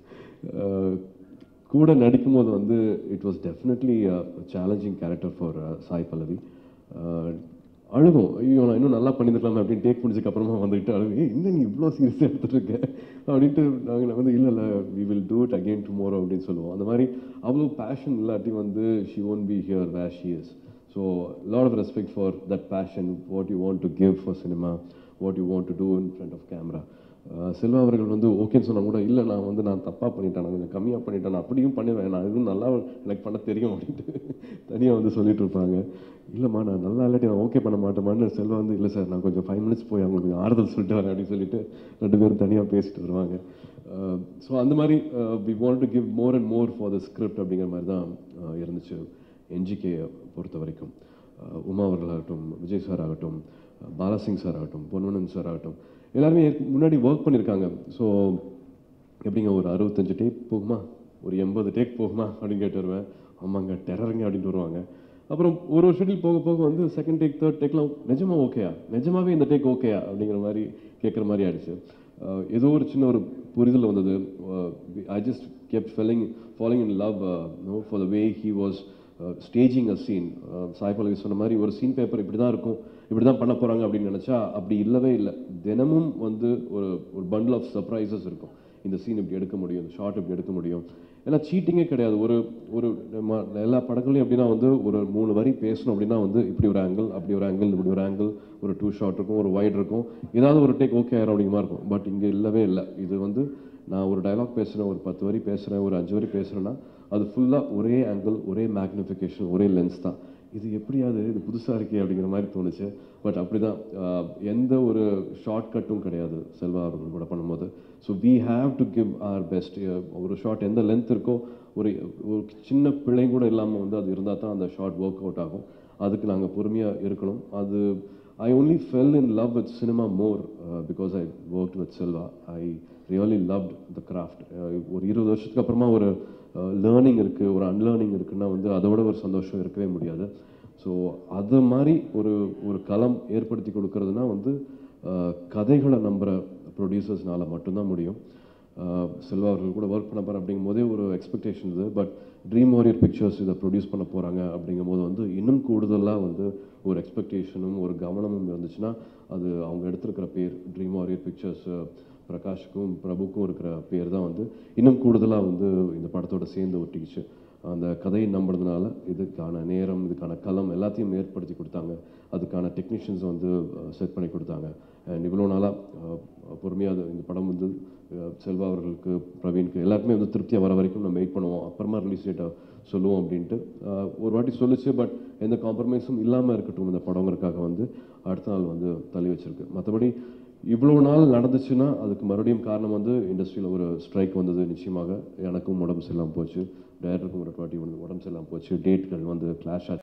கூட நடிக்கும்போது வந்து it was definitely challenging character for Sai Pallavi ah, அழுகும் ஐயோ நான் இன்னும் நல்லா பண்ணியிருக்கலாமே அப்படின்னு டேக் முடிஞ்சதுக்கு அப்புறமா வந்துட்டு அழுகு "ஏய், என்ன நீ இவ்வளோ சீரியஸாக எடுத்துட்டு இருக்க அப்படின்ட்டு நாங்கள் வந்து இல்லை இல்லை we will do it again tomorrow அப்படின்னு சொல்லுவோம் அந்த மாதிரி அவ்வளோ பேஷன் இல்லாட்டி வந்து she won't be here where she is so lot of respect for that passion what you want to give for cinema what you want to do in front of camera Selva அவர்கள் வந்து ஓகேன்னு சொன்னா கூட இல்லை நான் வந்து நான் தப்பாக பண்ணிட்டேன் நான் கொஞ்சம் கம்மியாக பண்ணிட்டேன் நான் அப்படியும் பண்ணுவேன் நான் இதுவும் நல்லா எனக்கு பண்ண தெரியும் அப்படின்ட்டு தனியாக வந்து சொல்லிட்டு இருப்பாங்க இல்லைம்மா நான் நல்லா இல்லாட்டி நான் ஓகே பண்ண மாட்டேமான்னு செல்வா வந்து இல்லை சார் நான் கொஞ்சம் ஃபைவ் மினிட்ஸ் போய் அவங்களுக்கு கொஞ்சம் ஆறுதல் சொல்லிட்டு வரேன் அப்படின்னு சொல்லிட்டு ரெண்டு பேரும் தனியாக பேசிட்டு வருவாங்க ஸோ அந்த மாதிரி we want to give more and more for the script அப்படிங்கிற மாதிரி தான் uh, இருந்துச்சு என்ஜிகே பொறுத்த வரைக்கும் அஹ் உமா அவர்களாகட்டும் விஜய் சார் ஆகட்டும் அஹ் பாலாசிங் சார் ஆகட்டும் பொன்வனன் சார் ஆகட்டும் எல்லாருமே ஏற்க- முன்னாடி ஒர்க் பண்ணியிருக்காங்க ஸோ எப்படிங்க ஒரு அறுபத்தஞ்சு டேக் போகுமா ஒரு எண்பது டேக் போகுமா அப்படின்னு கேட்டு வருவேன் ஆமாங்க டெரருங்க அப்படின்ட்டு வருவாங்க அப்புறம் ஒரு ஒரு ஷெட்யூல் போக போக வந்து செகண்ட் டேக் தேர்ட் டேக்லாம் நிஜமா ஓகேயா நிஜமாவே இந்த டேக் ஓகேயா அப்படிங்கிற மாதிரி கேட்குற மாதிரி ஆயிடுச்சு அஹ் ஏதோ ஒரு சின்ன ஒரு புரிதல் வந்தது I just kept falling following in love no for the way he was staging a scene Sai Pallavi சொன்ன மாதிரி ஒரு சீன் பேப்பர் இப்படி தான் இருக்கும் இப்படி தான் பண்ண போகிறாங்க அப்படின்னு நினச்சா அப்படி இல்லவே இல்லை தினமும் வந்து ஒரு ஒரு பண்டில் ஆஃப் சர்ப்ரைசஸ் இருக்கும் இந்த சீன் இப்படி எடுக்க முடியும் இந்த ஷார்ட் இப்படி எடுக்க முடியும் ஏன்னா சீட்டிங்கே கிடையாது ஒரு ஒரு நம்ம எல்லா படங்களையும் எப்படின்னா வந்து ஒரு மூணு வரி பேசணும் அப்படின்னா வந்து இப்படி ஒரு ஆங்கிள் அப்படி ஒரு ஆங்கிள் இப்படி ஒரு ஆங்கிள் ஒரு டூ ஷாட் இருக்கும் ஒரு வைட் இருக்கும் ஏதாவது ஒரு டேக் ஓகே ஆயிரும் அப்படிங்கிற மாதிரி இருக்கும் பட் இங்கே இல்லவே இல்லை இது வந்து நான் ஒரு டயலாக் பேசுகிறேன் ஒரு பத்து வரி பேசுகிறேன் ஒரு அஞ்சு வரி பேசுகிறேன்னா அது ஃபுல்லாக ஒரே ஆங்கிள் ஒரே மேக்னிஃபிகேஷன் ஒரே லென்ஸ் தான் இது எப்படியாவது இது புதுசாக இருக்கே அப்படிங்கிற மாதிரி தோணுச்சு பட் அப்படி தான் எந்த ஒரு ஷார்ட் கட்டும் கிடையாது செல்வா அவர்கள் கூட பண்ணும்போது so we have to give our best ஒரு ஷார்ட் எந்த லென்த் இருக்கோ ஒரு ஒரு சின்ன பிழை கூட இல்லாமல் வந்து அது இருந்தால் தான் அந்த ஷார்ட் ஒர்க் அவுட் ஆகும் அதுக்கு நாங்கள் பொறுமையாக இருக்கணும் அது I only fell in love with cinema more because I work with Selva I really loved the craft ஒரு இருபது வருஷத்துக்கு அப்புறமா ஒரு லேர்னிங் இருக்குது ஒரு அன்லேர்னிங் இருக்குன்னா வந்து அதை விட ஒரு சந்தோஷம் இருக்கவே முடியாது ஸோ அது மாதிரி ஒரு ஒரு களம் ஏற்படுத்தி கொடுக்கறதுனா வந்து அஹ், கதைகளை நம்புகிற ப்ரொடியூசர்ஸ்னால மட்டும்தான் முடியும் அஹ், செல்வா அவர்கள் கூட ஒர்க் பண்ண போகிறேன் அப்படிங்கும் போதே ஒரு எக்ஸ்பெக்டேஷன் இது பட் ட்ரீம் வாரியர் பிக்சர்ஸ் இதை ப்ரொடியூஸ் பண்ண போகிறாங்க அப்படிங்கும் போது வந்து இன்னும் கூடுதலாக வந்து ஒரு எக்ஸ்பெக்டேஷனும் ஒரு கவனமும் இருந்துச்சுன்னா அது அவங்க எடுத்திருக்கிற பேர் ட்ரீம் வாரியர் பிக்சர்ஸ் பிரகாஷுக்கும் பிரபுக்கும் இருக்கிற பேர் தான் வந்து இன்னும் கூடுதலாக வந்து இந்த படத்தோட சேர்ந்து ஒட்டிக்கிச்சு அந்த கதையை நம்புறதுனால இதுக்கான நேரம் இதுக்கான களம் எல்லாத்தையும் ஏற்படுத்தி கொடுத்தாங்க அதுக்கான டெக்னீஷியன்ஸ் வந்து செட் பண்ணி கொடுத்தாங்க அண்ட் இவ்வளோ நாளாக பொறுமையாக இந்த படம் வந்து அஹ், செல்வா அவர்களுக்கு பிரவீனுக்கு எல்லாருக்குமே வந்து திருப்தியாக வர வரைக்கும் நம்ம வெயிட் பண்ணுவோம் அப்புறமா ரிலீஸ் டேட்டை சொல்லுவோம் அப்படின்ட்டு அஹ், ஒரு வாட்டி சொல்லுச்சு பட் எந்த காம்ப்ரமைஸும் இல்லாமல் இருக்கட்டும் இந்த படங்கிறதுக்காக வந்து அடுத்த நாள் வந்து தள்ளி வச்சிருக்கு மற்றபடி இவ்வளோ நாள் நடந்துச்சுன்னா அதுக்கு மறுபடியும் காரணம் வந்து இண்டஸ்ட்ரியில் ஒரு ஸ்ட்ரைக் வந்தது நிச்சயமாக எனக்கும் உடம்பு சரியில்லாமல் போச்சு டைரக்டருக்கும் ஒரு வாட்டி வந்து உடம்பு சரியில்லாமல் போச்சு டேட்கள் வந்து கிளாஷ் ஆச்சு